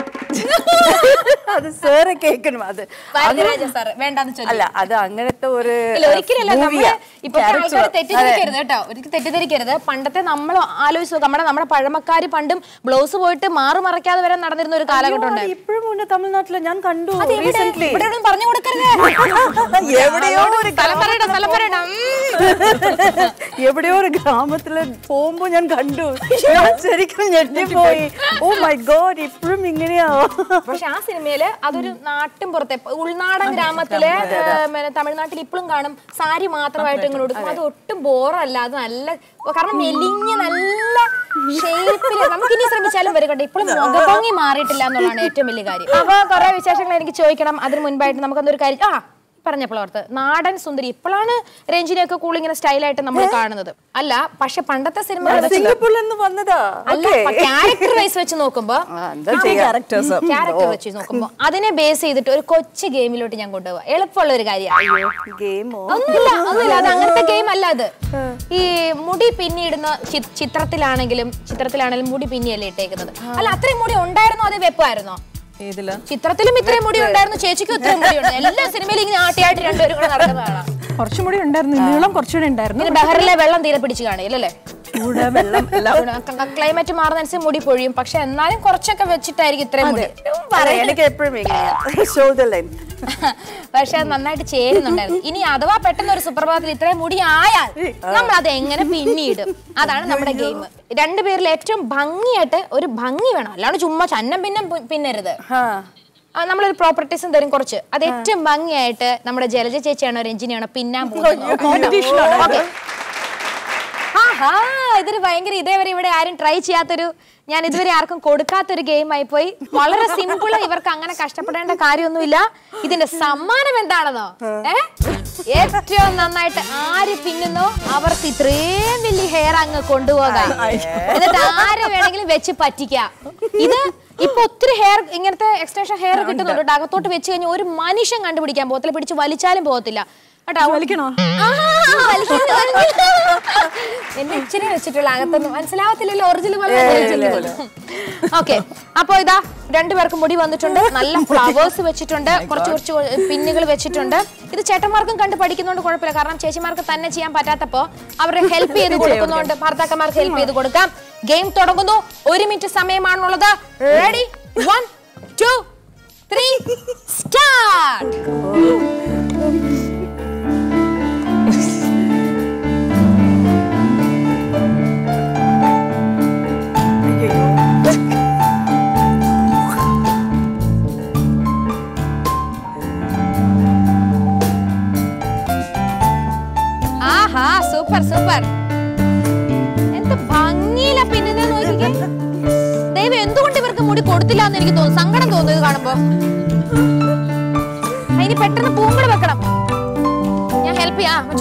അത് സാറ് കേൾക്കണം അത് ഭാരതിരാജ സാർ വേണ്ടാന്ന് ചൊല്ലി അല്ല അത് അങ്ങനത്തെ ഒരു ഇല്ല ഒരിക്കലല്ല നമ്മള് മൂവിയാ ഇപ്പോഴത്തെ ആൾക്കാർ തെറ്റിദ്ധരിക്കരുത് കേട്ടോ ഒരിക്കലും തെറ്റിദ്ധരിക്കരുത് പണ്ടത്തെ നമ്മൾ ആലോചിച്ച് നോക്ക് നമ്മുടെ നമ്മുടെ പഴമക്കാര് പണ്ടും ബ്ലൗസ് പോയിട്ട് മാറു മറക്കാതെ വരെ നടന്നിരുന്ന ഒരു കാലഘട്ടം ഉണ്ട് ഇപ്പോഴും ഉണ്ട് തമിഴ്നാട്ടില് ഞാൻ കണ്ടു അത് എവിടെ? റീസെന്റ് ഇവിടെ ഒന്നും പറഞ്ഞു കൊടുക്കരുത് എവിടെയോ ഒരു സ്ഥലം പറയണ്ട സ്ഥലം പറയണ്ട ഉം. എവിടെയോ ഒരു ഗ്രാമത്തില് പോകുമ്പോ ഞാൻ കണ്ടു ഞാൻ ശരിക്കും ഞെട്ടിപ്പോയി ഓ മൈ ഗോഡ് ഇപ്പോഴും ഇങ്ങനെയാ പക്ഷെ ആ സിനിമയില് അതൊരു നാട്ടിൻ പുറത്തെ ഉൾനാടൻ ഗ്രാമത്തിലെ ഏഹ്, പിന്നെ തമിഴ്നാട്ടിൽ ഇപ്പോഴും കാണും സാരി മാത്രമായിട്ട് ഇങ്ങനെ കൊടുക്കും അത് ഒട്ടും ബോറല്ല അത് നല്ല കാരണം മെലിഞ്ഞ നല്ല ഷേപ്പില് നമുക്ക് ഇനി ശ്രമിച്ചാലും വരും കേട്ടോ ഇപ്പോഴും മുഖഭംഗി മാറിയിട്ടില്ല എന്നുള്ളതാണ് ഏറ്റവും വലിയ കാര്യം അപ്പൊ കുറെ വിശേഷങ്ങൾ എനിക്ക് ചോദിക്കണം അതിന് മുൻപായിട്ട് നമുക്കൊന്നൊരു കാര്യം ആ പറഞ്ഞപ്പോൾ ഓർത്ത് നാടൻ സുന്ദരി ഇപ്പോഴാണ് രഞ്ജിനിയൊക്കെ കൂളിങ്ങനെ സ്റ്റൈലായിട്ട് നമ്മൾ കാണുന്നത് അല്ല പക്ഷെ പണ്ടത്തെ സിനിമ സിംഗപ്പൂരിൽ നിന്ന് വന്നതാ അല്ല ക്യാരക്ടർ വൈസ് വെച്ച് നോക്കുമ്പോ എന്താ ക്യാരക്ടേഴ്സ് ക്യാരക്ടർ വെച്ച് നോക്കുമ്പോ അതിനെ ബേസ് ചെയ്തിട്ട് ഒരു കൊച്ചു ഗെയിമിലോട്ട് ഞാൻ കൊണ്ടുപോവാ എളുപ്പമുള്ള ഒരു കാര്യമാണ് ഗെയിമോ ഒന്നുമില്ല ഒന്നുമില്ല അത് അങ്ങനത്തെ ഗെയിം അല്ല അത് ഈ മുടി പിന്നിടുന്ന ചി- ചിത്രത്തിലാണെങ്കിലും ചിത്രത്തിലാണെങ്കിലും മുടി പിന്നിയല്ലേ ഇട്ടേക്കുന്നത് അല്ല അത്രയും മുടി ഉണ്ടായിരുന്നോ അതേ വെപ്പായിരുന്നോ ഏതില് ചിത്രത്തിലും ഇത്രയും മുടി ഉണ്ടായിരുന്നു ചേച്ചിക്കും ഇത്രയും മുടി ഉണ്ട് എല്ലാ സിനിമയിലും ഇങ്ങനെ ആട്ടിയായിട്ട് രണ്ടുപേരും കൂടെ നടക്കുന്നതാണ് കുറച്ചും കൂടി ഉണ്ടായിരുന്നു നീളം കുറച്ചുകൂടി ഉണ്ടായിരുന്നു പിന്നെ ബഹറിലെ വെള്ളം തീരെ പിടിച്ച് കാണില്ലല്ലേ ചൂട് വെള്ളം എല്ലാം ക്ലൈമറ്റ് മാറുന്നതനുസരിച്ച് മുടി പൊഴിയും പക്ഷെ എന്നാലും കുറച്ചൊക്കെ വെച്ചിട്ടായിരിക്കും ഇത്രയും മുടി പറയാം എനിക്ക് എപ്പോഴും ഇങ്ങനെയാ ഷോൾഡർ ലെങ്ത് പക്ഷെ അത് നന്നായിട്ട് ചേരുന്നുണ്ടായിരുന്നു ഇനി അഥവാ പെട്ടെന്ന് ഒരു സുപ്രഭാതത്തിൽ ഇത്രയും മുടി ആയാൽ നമ്മൾ അത് എങ്ങനെ പിന്നീടും അതാണ് നമ്മുടെ ഗെയിം രണ്ടുപേരിൽ ഏറ്റവും ഭംഗിയായിട്ട് ഒരു ഭംഗി വേണം അല്ലാണ്ട് ചുമ്മാ ചന്നം പിന്നെ പിന്നരുത് ആ ആ, നമ്മളൊരു പ്രോപ്പർട്ടീസും തരും കുറച്ച് അത് ഏറ്റവും ഭംഗിയായിട്ട് നമ്മുടെ ജലജ ചേച്ചിയാണോ രഞ്ജിനിയാണോ പിന്നാൻ പോകുന്നത് ഓക്കെ ആഹാ ഇതൊരു ഭയങ്കര ഇതേവരെ ഇവിടെ ആരും ട്രൈ ചെയ്യാത്തൊരു ഞാൻ ഇതുവരെ ആർക്കും കൊടുക്കാത്തൊരു ഗെയിം ആയി പോയി വളരെ സിമ്പിൾ ഇവർക്ക് അങ്ങനെ കഷ്ടപ്പെടേണ്ട കാര്യമൊന്നുമില്ല ഇതിന്റെ സമ്മാനം എന്താണെന്നോ ഏ ഏറ്റവും നന്നായിട്ട് ആര് പിന്നുന്നോ അവർക്ക് ഇത്രയും വലിയ ഹെയർ അങ്ങ് കൊണ്ടുപോകാം എന്നിട്ട് ആരെ വേണമെങ്കിലും വെച്ച് പറ്റിക്കാം ഇത് ഇപ്പൊ ഒത്തിരി ഹെയർ ഇങ്ങനത്തെ എക്സ്റ്റൻഷൻ ഹെയർ കിട്ടുന്നുണ്ട് കേട്ടോ. അകത്തോട്ട് വെച്ച് കഴിഞ്ഞാൽ ഒരു മനുഷ്യൻ കണ്ടുപിടിക്കാൻ പോകത്തില്ല പിടിച്ച് വലിച്ചാലും പോകത്തില്ല കേട്ടോ വലിക്കണോ ആ, വലിക്കുന്നു, വലിക്കുന്നു. എന്നെ ഇച്ചിരി വെച്ചിട്ടുള്ള അകത്തൊന്നും മനസ്സിലാവത്തില്ലല്ലോ ഒറിജിനൽ ഓക്കെ അപ്പൊ ഇതാ രണ്ടുപേർക്കും മുടി വന്നിട്ടുണ്ട് നല്ല ഫ്ലവേഴ്സ് വെച്ചിട്ടുണ്ട് കുറച്ച് കുറച്ച് പിന്നുകൾ വെച്ചിട്ടുണ്ട് ഇത് ചേട്ടന്മാർക്കും കണ്ട് പഠിക്കുന്നതുകൊണ്ട് കുഴപ്പമില്ല കാരണം ചേച്ചിമാർക്ക് തന്നെ ചെയ്യാൻ പറ്റാത്തപ്പോ അവരെ ഹെൽപ്പ് ചെയ്ത് കൊടുക്കുന്നതുകൊണ്ട് ഭർത്താക്കന്മാർക്ക് ഹെൽപ്പ് ചെയ്ത് കൊടുക്കാം ഗെയിം തുടങ്ങുന്നു ഒരു മിനിറ്റ് സമയമാണുള്ളത് ready one two three start ആഹാ സൂപ്പർ സൂപ്പർ എന്ത് ഭംഗിയില പിന്നെ നോക്കിക്കേ ദൈവം എന്തുകൊണ്ട് ഇവർക്ക് മുടി കൊടുത്തില്ല എന്ന് എനിക്ക് തോന്നുന്നു സങ്കടം തോന്നുന്നു ഇത് കാണുമ്പോ അതിന് പെട്ടെന്ന് പൂങ്കള് വെക്കണം ഞാൻ ഹെൽപ്പ് ചെയ്യാ വെച്ചോ.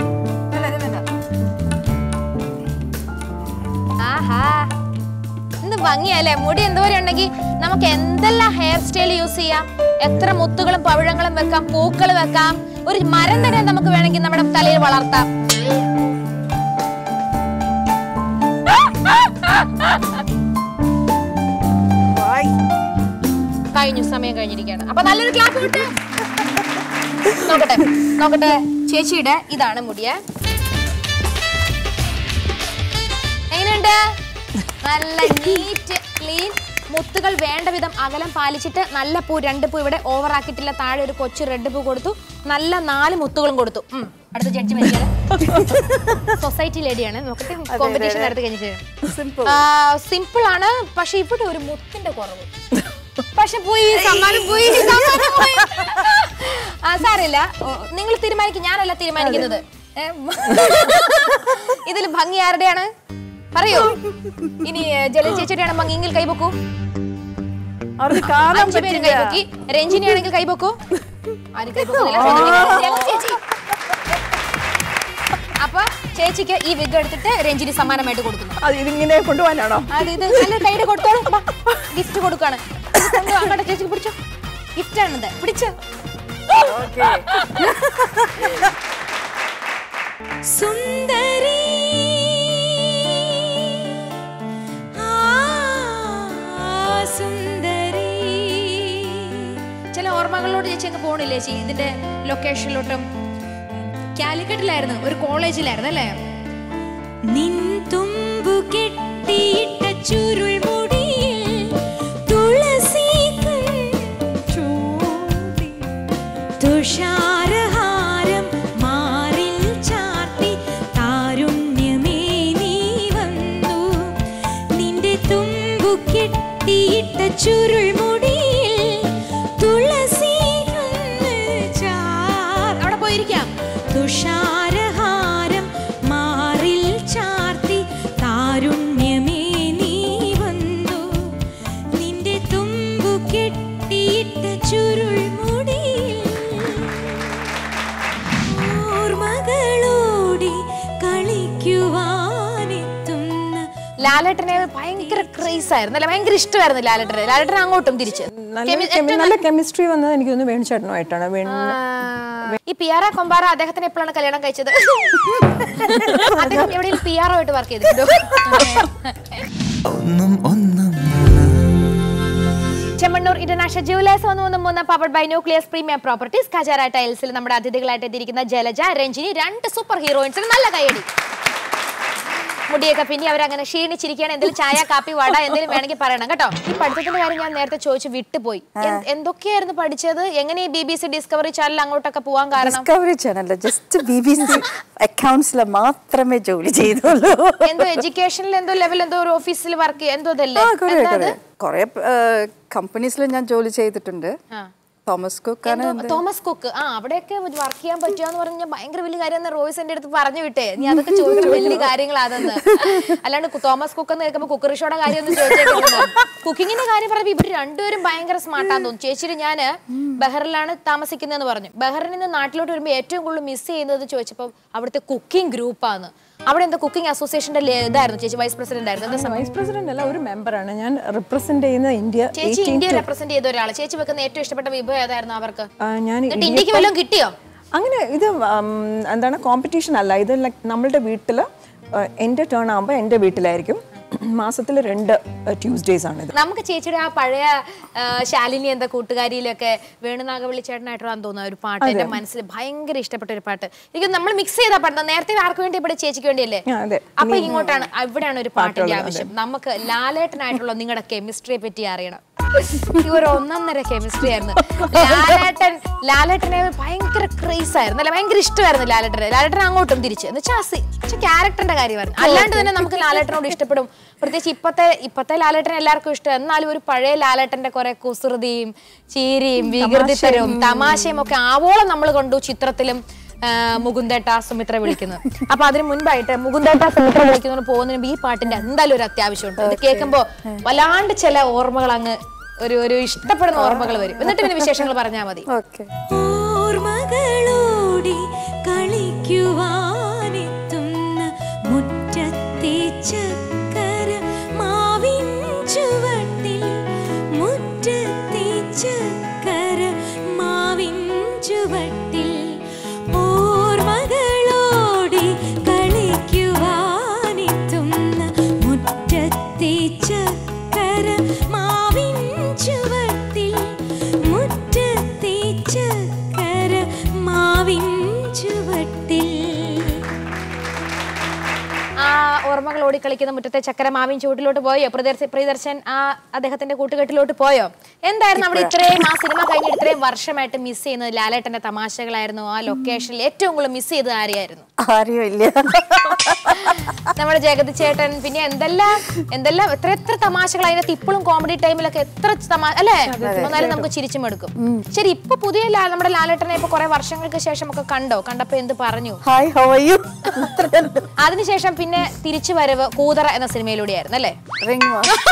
ആഹാ എന്ത് ഭംഗിയല്ലേ മുടി എന്തോരം ഉണ്ടെങ്കിൽ നമുക്ക് എന്തെല്ലാം ഹെയർ സ്റ്റൈൽ യൂസ് ചെയ്യാം എത്ര മുത്തുകളും പവിഴങ്ങളും വെക്കാം പൂക്കൾ വെക്കാം ഒരു മരം തന്നെ നമുക്ക് വേണമെങ്കിൽ നമ്മുടെ തലയിൽ വളർത്താം കഴിഞ്ഞു സമയം കഴിഞ്ഞിരിക്കുകയാണ് അപ്പൊ നല്ലൊരു ക്ലാപ്പ് കിട്ടെ നോക്കട്ടെ നോക്കട്ടെ ചേച്ചിയുടെ ഇതാണ് മുടിയെ എങ്ങനെയുണ്ട് നല്ല നീറ്റ് ക്ലീൻ മുത്തുകൾ വേണ്ട വിധം അകലം പാലിച്ചിട്ട് നല്ല പൂ രണ്ട് പൂ ഇവിടെ ഓവർ ആക്കിയിട്ടില്ല താഴെ ഒരു കൊച്ചു റെഡ് പൂ കൊടുത്തു നല്ല നാല് മുത്തുകളും കൊടുത്തു ഉം. അടുത്ത ജഡ്ജി മരിക്കാറ് സൊസൈറ്റി ലേഡിയാണ് നോക്കട്ടെ കോമ്പറ്റീഷൻ നടത്തി കഴിഞ്ഞിട്ട് സിമ്പിൾ സിമ്പിൾ ആണ് പക്ഷെ ഇവിടെ ഒരു മുത്തിന്റെ കുറവ് പക്ഷെ പോയി സമ്മാനം പോയി സമ്മാനം പോയി ആ സാരമില്ല നിങ്ങൾ തീരുമാനിക്കും ഞാനല്ല തീരുമാനിക്കുന്നത് ഏ, ഇതിൽ ഭംഗി ആരുടെയാണ് പറയൂ ഇനി ജല ചേച്ചിയുടെയാണ് ഭംഗിയെങ്കിൽ കൈപൊക്കൂ അവർക്ക് കാണാൻ അഞ്ചു പേരും പറ്റില്ല കൈപൊക്കി രഞ്ജിനി ആണെങ്കിൽ കൈപൊക്കൂ ആരും കൈപൊക്കുന്നില്ല ജല ചേച്ചി അപ്പൊ ചേച്ചിക്ക് ഈ വിഗ് എടുത്തിട്ട് രഞ്ജിനി സമ്മാനമായിട്ട് കൊടുക്കുന്നു അത് ഇതിങ്ങനെ കൊണ്ടുപോകാനാണോ അത് ഇത് നല്ല കൈയുടെ കൊടുത്തോളൂ ഗിഫ്റ്റ് കൊടുക്കാണ് ഇത് കൊണ്ടുവാ, അങ്ങോട്ട് ചേച്ചി പിടിച്ചോ ഗിഫ്റ്റ് ആണിത് പിടിച്ചോ ഓക്കെ സുന്ദരി ആ സുന്ദരി ചില ഓർമ്മകളിലോട്ട് ചേച്ചി അങ്ങ് പോണില്ലേ ചേച്ചി ഇതിന്റെ ലൊക്കേഷനിലോട്ടും കാലിക്കറ്റിലായിരുന്നു ഒരു കോളേജിലായിരുന്നു അല്ലേ നിൻ തുമ്പു കെട്ടിയിട്ട ചുരുൾ മുടിയിൽ തുളസി ചൂടി തുഷാരഹാരം മാറിൽ ചാർത്തി താരുണ്യമേ നീ വന്നു നിന്റെ തുമ്പു കെട്ടി കെട്ടിയിട്ട ചുരുൾ മുടിയിൽ തുളസി ഒന്ന് ചാർ അവിടെ പോയിരിക്കാം തുഷാരഹാരം മാറിൽ ചാർത്തി താരുണ്യമേ നീ വന്നു നിന്റെ തുമ്പു കെട്ടിയിട്ട ചുരുൾ മുടിയിൽ ഓർമ്മകളോടി കളിക്കുവാനെത്തുന്ന ലാലേട്ടനെ ഭയങ്കര ക്രേസ് ആയിരുന്നു അല്ലെ ഭയങ്കര ഇഷ്ടമായിരുന്നു ലാലേട്ടനെ ലാലേട്ടൻ അങ്ങോട്ടും തിരിച്ച് നല്ല കെമി- കെമി- നല്ല കെമിസ്ട്രി വന്നത് എനിക്ക് തോന്നുന്നു വേണുചേട്ടനുമായിട്ടാണ് വേണു ആ, ഈ പി ആർ കൊമ്പാറ അദ്ദേഹത്തിന് എപ്പോഴാണ് കല്യാണം കഴിച്ചത് അദ്ദേഹം എവിടെയും പി ആർ ആയിട്ട് വർക്ക് ചെയ്തിട്ടുണ്ടോ ഒന്നും ഒന്നും ചെമ്മണ്ണൂർ ഇന്റർനാഷണൽ ജുവലേഴ്സ് ഒന്ന് മൂന്ന് മൂന്ന് powered by nucleus premium Properties Kajaria ടൈൽസിൽ നമ്മുടെ അതിഥികളായിട്ട് എത്തിയിരിക്കുന്ന ജലജ രഞ്ജിനി രണ്ട് സൂപ്പർ ഹീറോയിൻസിന് നല്ല കൈയടി മുടിയൊക്കെ പിന്നെ അവരങ്ങനെ ക്ഷീണിച്ചിരിക്കുകയാണ് എന്തെങ്കിലും ചായ കാപ്പി വട എന്തെങ്കിലും വേണമെങ്കിൽ പറയണം കേട്ടോ ഈ പഠിത്തത്തിന്റെ കാര്യം ഞാൻ നേരത്തെ ചോദിച്ചു വിട്ടുപോയി എന്ത്- എന്തൊക്കെയായിരുന്നു പഠിച്ചത് എങ്ങനെ ഈ B B C Discovery Channel അങ്ങോട്ടൊക്കെ പോവാൻ കാരണം Discovery Channel just B B C അക്കൗണ്ട്സിൽ മാത്രമേ ജോലി ചെയ്തുള്ളൂ എന്തോ എഡ്യൂക്കേഷനിൽ എന്തോ ലെവൽ എന്തോ ഒരു ഓഫീസിൽ വർക്ക് എന്തോ ഇതല്ലേ ആ കുറെ എന്താ അത്? കുറെ കുറെ കമ്പനീസിൽ ഞാൻ ജോലി ചെയ്തിട്ടുണ്ട് ആ. തോമസ് കുക്ക് ആണ് എന്തോ തോമസ് കുക്ക് ആ അവിടെയൊക്കെ വർക്ക് ചെയ്യാൻ പറ്റുക എന്ന് പറഞ്ഞാൽ ഭയങ്കര വലിയ കാര്യം എന്ന് റോയ്സ് എന്റെ അടുത്ത് പറഞ്ഞു വിട്ടേ നീ അതൊക്കെ ചോദിക്കുന്ന വലിയ കാര്യങ്ങളാതെന്ന് അല്ലാണ്ട് കു- തോമസ് കുക്ക് എന്ന് കേൾക്കുമ്പോൾ കുക്കറി ഷോയുടെ കാര്യം ഒന്നും ചോദിച്ചേക്കുന്നത് കുക്കിങ്ങിന്റെ കാര്യം പറയുമ്പോൾ ഇവർ രണ്ടുപേരും ഭയങ്കര സ്മാർട്ടാന്ന് തോന്നുന്നു ചേച്ചിയുടെ ഞാന് ബഹറിലാണ് താമസിക്കുന്നതെന്ന് പറഞ്ഞു ബഹറിൽ നിന്ന് നാട്ടിലോട്ട് വരുമ്പോൾ ഏറ്റവും കൂടുതൽ മിസ് ചെയ്യുന്നത് ചോദിച്ചപ്പോൾ അവിടുത്തെ കുക്കിംഗ് ഗ്രൂപ്പാണ് അവിടെ എന്താ കുക്കിംഗ് അസോസിയേഷന്റെ ഇതായിരുന്നു ചേച്ചി വൈസ് പ്രസിഡന്റ് ആയിരുന്നു എന്താ സംഭവം? വൈസ് പ്രസിഡന്റ് അല്ല ഒരു മെമ്പറാണ് ഞാൻ റിപ്രസെന്റ് ചെയ്യുന്ന ഇന്ത്യ ചേച്ചി 18 ഇന്ത്യ റെപ്രസെന്റ് ചെയ്ത ഒരാൾ ചേച്ചി വെക്കുന്ന ഏറ്റവും ഇഷ്ടപ്പെട്ട വിഭവം ഏതായിരുന്നു അവർക്ക് ആ, ഞാൻ എന്നിട്ട് ഇന്ത്യക്ക് വല്ലതും കിട്ടിയോ അങ്ങനെ ഇത് ഉം, എന്താണ് കോമ്പറ്റീഷൻ അല്ല ഇത് ലൈക്ക് നമ്മളുടെ വീട്ടിൽ എൻ്റെ ടേൺ ആകുമ്പോൾ എൻ്റെ വീട്ടിലായിരിക്കും മാസത്തിൽ രണ്ട് ട്യൂസ്ഡേയ്സ് ആണ് ഇത് നമുക്ക് ചേച്ചിയുടെ ആ പഴയ ആ, ശാലിനി എന്ന കൂട്ടുകാരിയിലൊക്കെ വേണുനാഗവള്ളി ചേട്ടനായിട്ടാണെന്ന് തോന്നുന്ന ഒരു പാട്ട് എന്റെ മനസ്സിൽ ഭയങ്കര ഇഷ്ടപ്പെട്ട ഒരു പാട്ട് എനിക്ക് നമ്മൾ മിക്സ് ചെയ്താ പാട്ട് നേരത്തെ ആർക്ക് വേണ്ടി ഇവിടെ ചേച്ചിക്ക് വേണ്ടിയല്ലേ ആ, അതെ. അപ്പൊ ഇങ്ങോട്ടാണ് ഇവിടെയാണ് ഒരു പാട്ടിന്റെ ആവശ്യം നമുക്ക് ലാലേട്ടനായിട്ടുള്ള നിങ്ങളുടെ കെമിസ്ട്രിയെ പറ്റി അറിയണം ഈ ഒരു ഒന്നൊന്നര കെമിസ്ട്രി ആയിരുന്നു ലാലേട്ടൻ ലാലേട്ടനെ ഭയങ്കര ക്രേസ് ആയിരുന്നു അല്ലെ ഭയങ്കര ഇഷ്ടമായിരുന്നു ലാലേട്ടനെ ലാലേട്ടൻ അങ്ങോട്ടും തിരിച്ച് എന്ന് വെച്ചാൽ പക്ഷെ ക്യാരക്ടറിന്റെ കാര്യമായിരുന്നു അല്ലാണ്ട് തന്നെ നമുക്ക് ലാലേട്ടനോട് ഇഷ്ടപ്പെടും പ്രത്യേകിച്ച് ഇപ്പത്തെ ഇപ്പത്തെ ലാലേട്ടൻ എല്ലാവർക്കും ഇഷ്ടം എന്നാലും ഒരു പഴയ ലാലേട്ടന്റെ കുറെ കുസൃതിയും ചീരിയും വികൃതിത്തരവും തമാശയും ഒക്കെ ആവോളം നമ്മൾ കണ്ടു ചിത്രത്തിലും ആ, മുകുന്ദേട്ട സുമിത്ര വിളിക്കുന്നത് അപ്പൊ അതിന് മുൻപായിട്ട് മുകുന്ദേട്ട സുമിത്ര വിളിക്കുന്നതിന് പോകുന്നതിന് മുമ്പ് ഈ പാട്ടിന്റെ എന്തായാലും ഒരു അത്യാവശ്യമുണ്ട് ഇത് കേൾക്കുമ്പോ വല്ലാണ്ട് ചില ഓർമ്മകൾ അങ്ങ് ഒരു ഒരു ഇഷ്ടപ്പെടുന്ന ഓർമ്മകൾ വരും എന്നിട്ട് പിന്നെ വിശേഷങ്ങൾ പറഞ്ഞാൽ മതി ഓക്കെ ഓർമ്മകളോടി കളിക്കുവാനെത്തുന്ന മുറ്റത്തെ ചക്കര മാവിൻ ചുവട്ടിൽ മുറ്റത്തെ ചക്കര മാവിൻ ചുവട്ടിൽ ഓർമ്മകളോടി കളിക്കുവാനെത്തുന്ന മുറ്റത്തെ ചക്കര മാവിൻ ചുവട്ടിൽ മുറ്റത്തെ ചക്കര മാവിൻ ചുവട്ടിൽ ആ ഓർമ്മകൾ ഓടിക്കളിക്കുന്ന മുറ്റത്തെ ചക്കര മാവിൻ ചൂട്ടിലോട്ട് പോയോ പ്രിയദർശൻ പ്രിയദർശൻ ആ അദ്ദേഹത്തിന്റെ കൂട്ടുകെട്ടിലോട്ട് പോയോ എന്തായിരുന്നു അവിടെ ഇത്രയും ആ സിനിമ കഴിഞ്ഞിട്ട് ഇത്രയും വർഷമായിട്ട് മിസ് ചെയ്യുന്നത് ലാലേട്ടന്റെ തമാശകളായിരുന്നു ആ ലൊക്കേഷനിൽ ഏറ്റവും കൂടുതൽ മിസ് ചെയ്തത് ആരെയായിരുന്നു ആരെയും ഇല്ല നമ്മുടെ ജഗതി ചേട്ടൻ പിന്നെ എന്തെല്ലാം എന്തെല്ലാം എത്ര എത്ര തമാശകൾ അതിനകത്ത് ഇപ്പോഴും കോമഡി ടൈമിലൊക്കെ എത്ര തമാശ അല്ലേ എന്നാലും നമുക്ക് ചിരിച്ചും എടുക്കും ശരി ഇപ്പൊ പുതിയ ലാ- നമ്മുടെ ലാലേട്ടനെ ഇപ്പൊ കുറെ വർഷങ്ങൾക്ക് ശേഷം ഒക്കെ കണ്ടോ കണ്ടപ്പോ എന്ത് പറഞ്ഞു ഹായ് ഹൗ ആർ യു അതിനുശേഷം പിന്നെ തിരിച്ചു വരവ് കൂതറ എന്ന സിനിമയിലൂടെയായിരുന്നു അല്ലേ റിംഗ്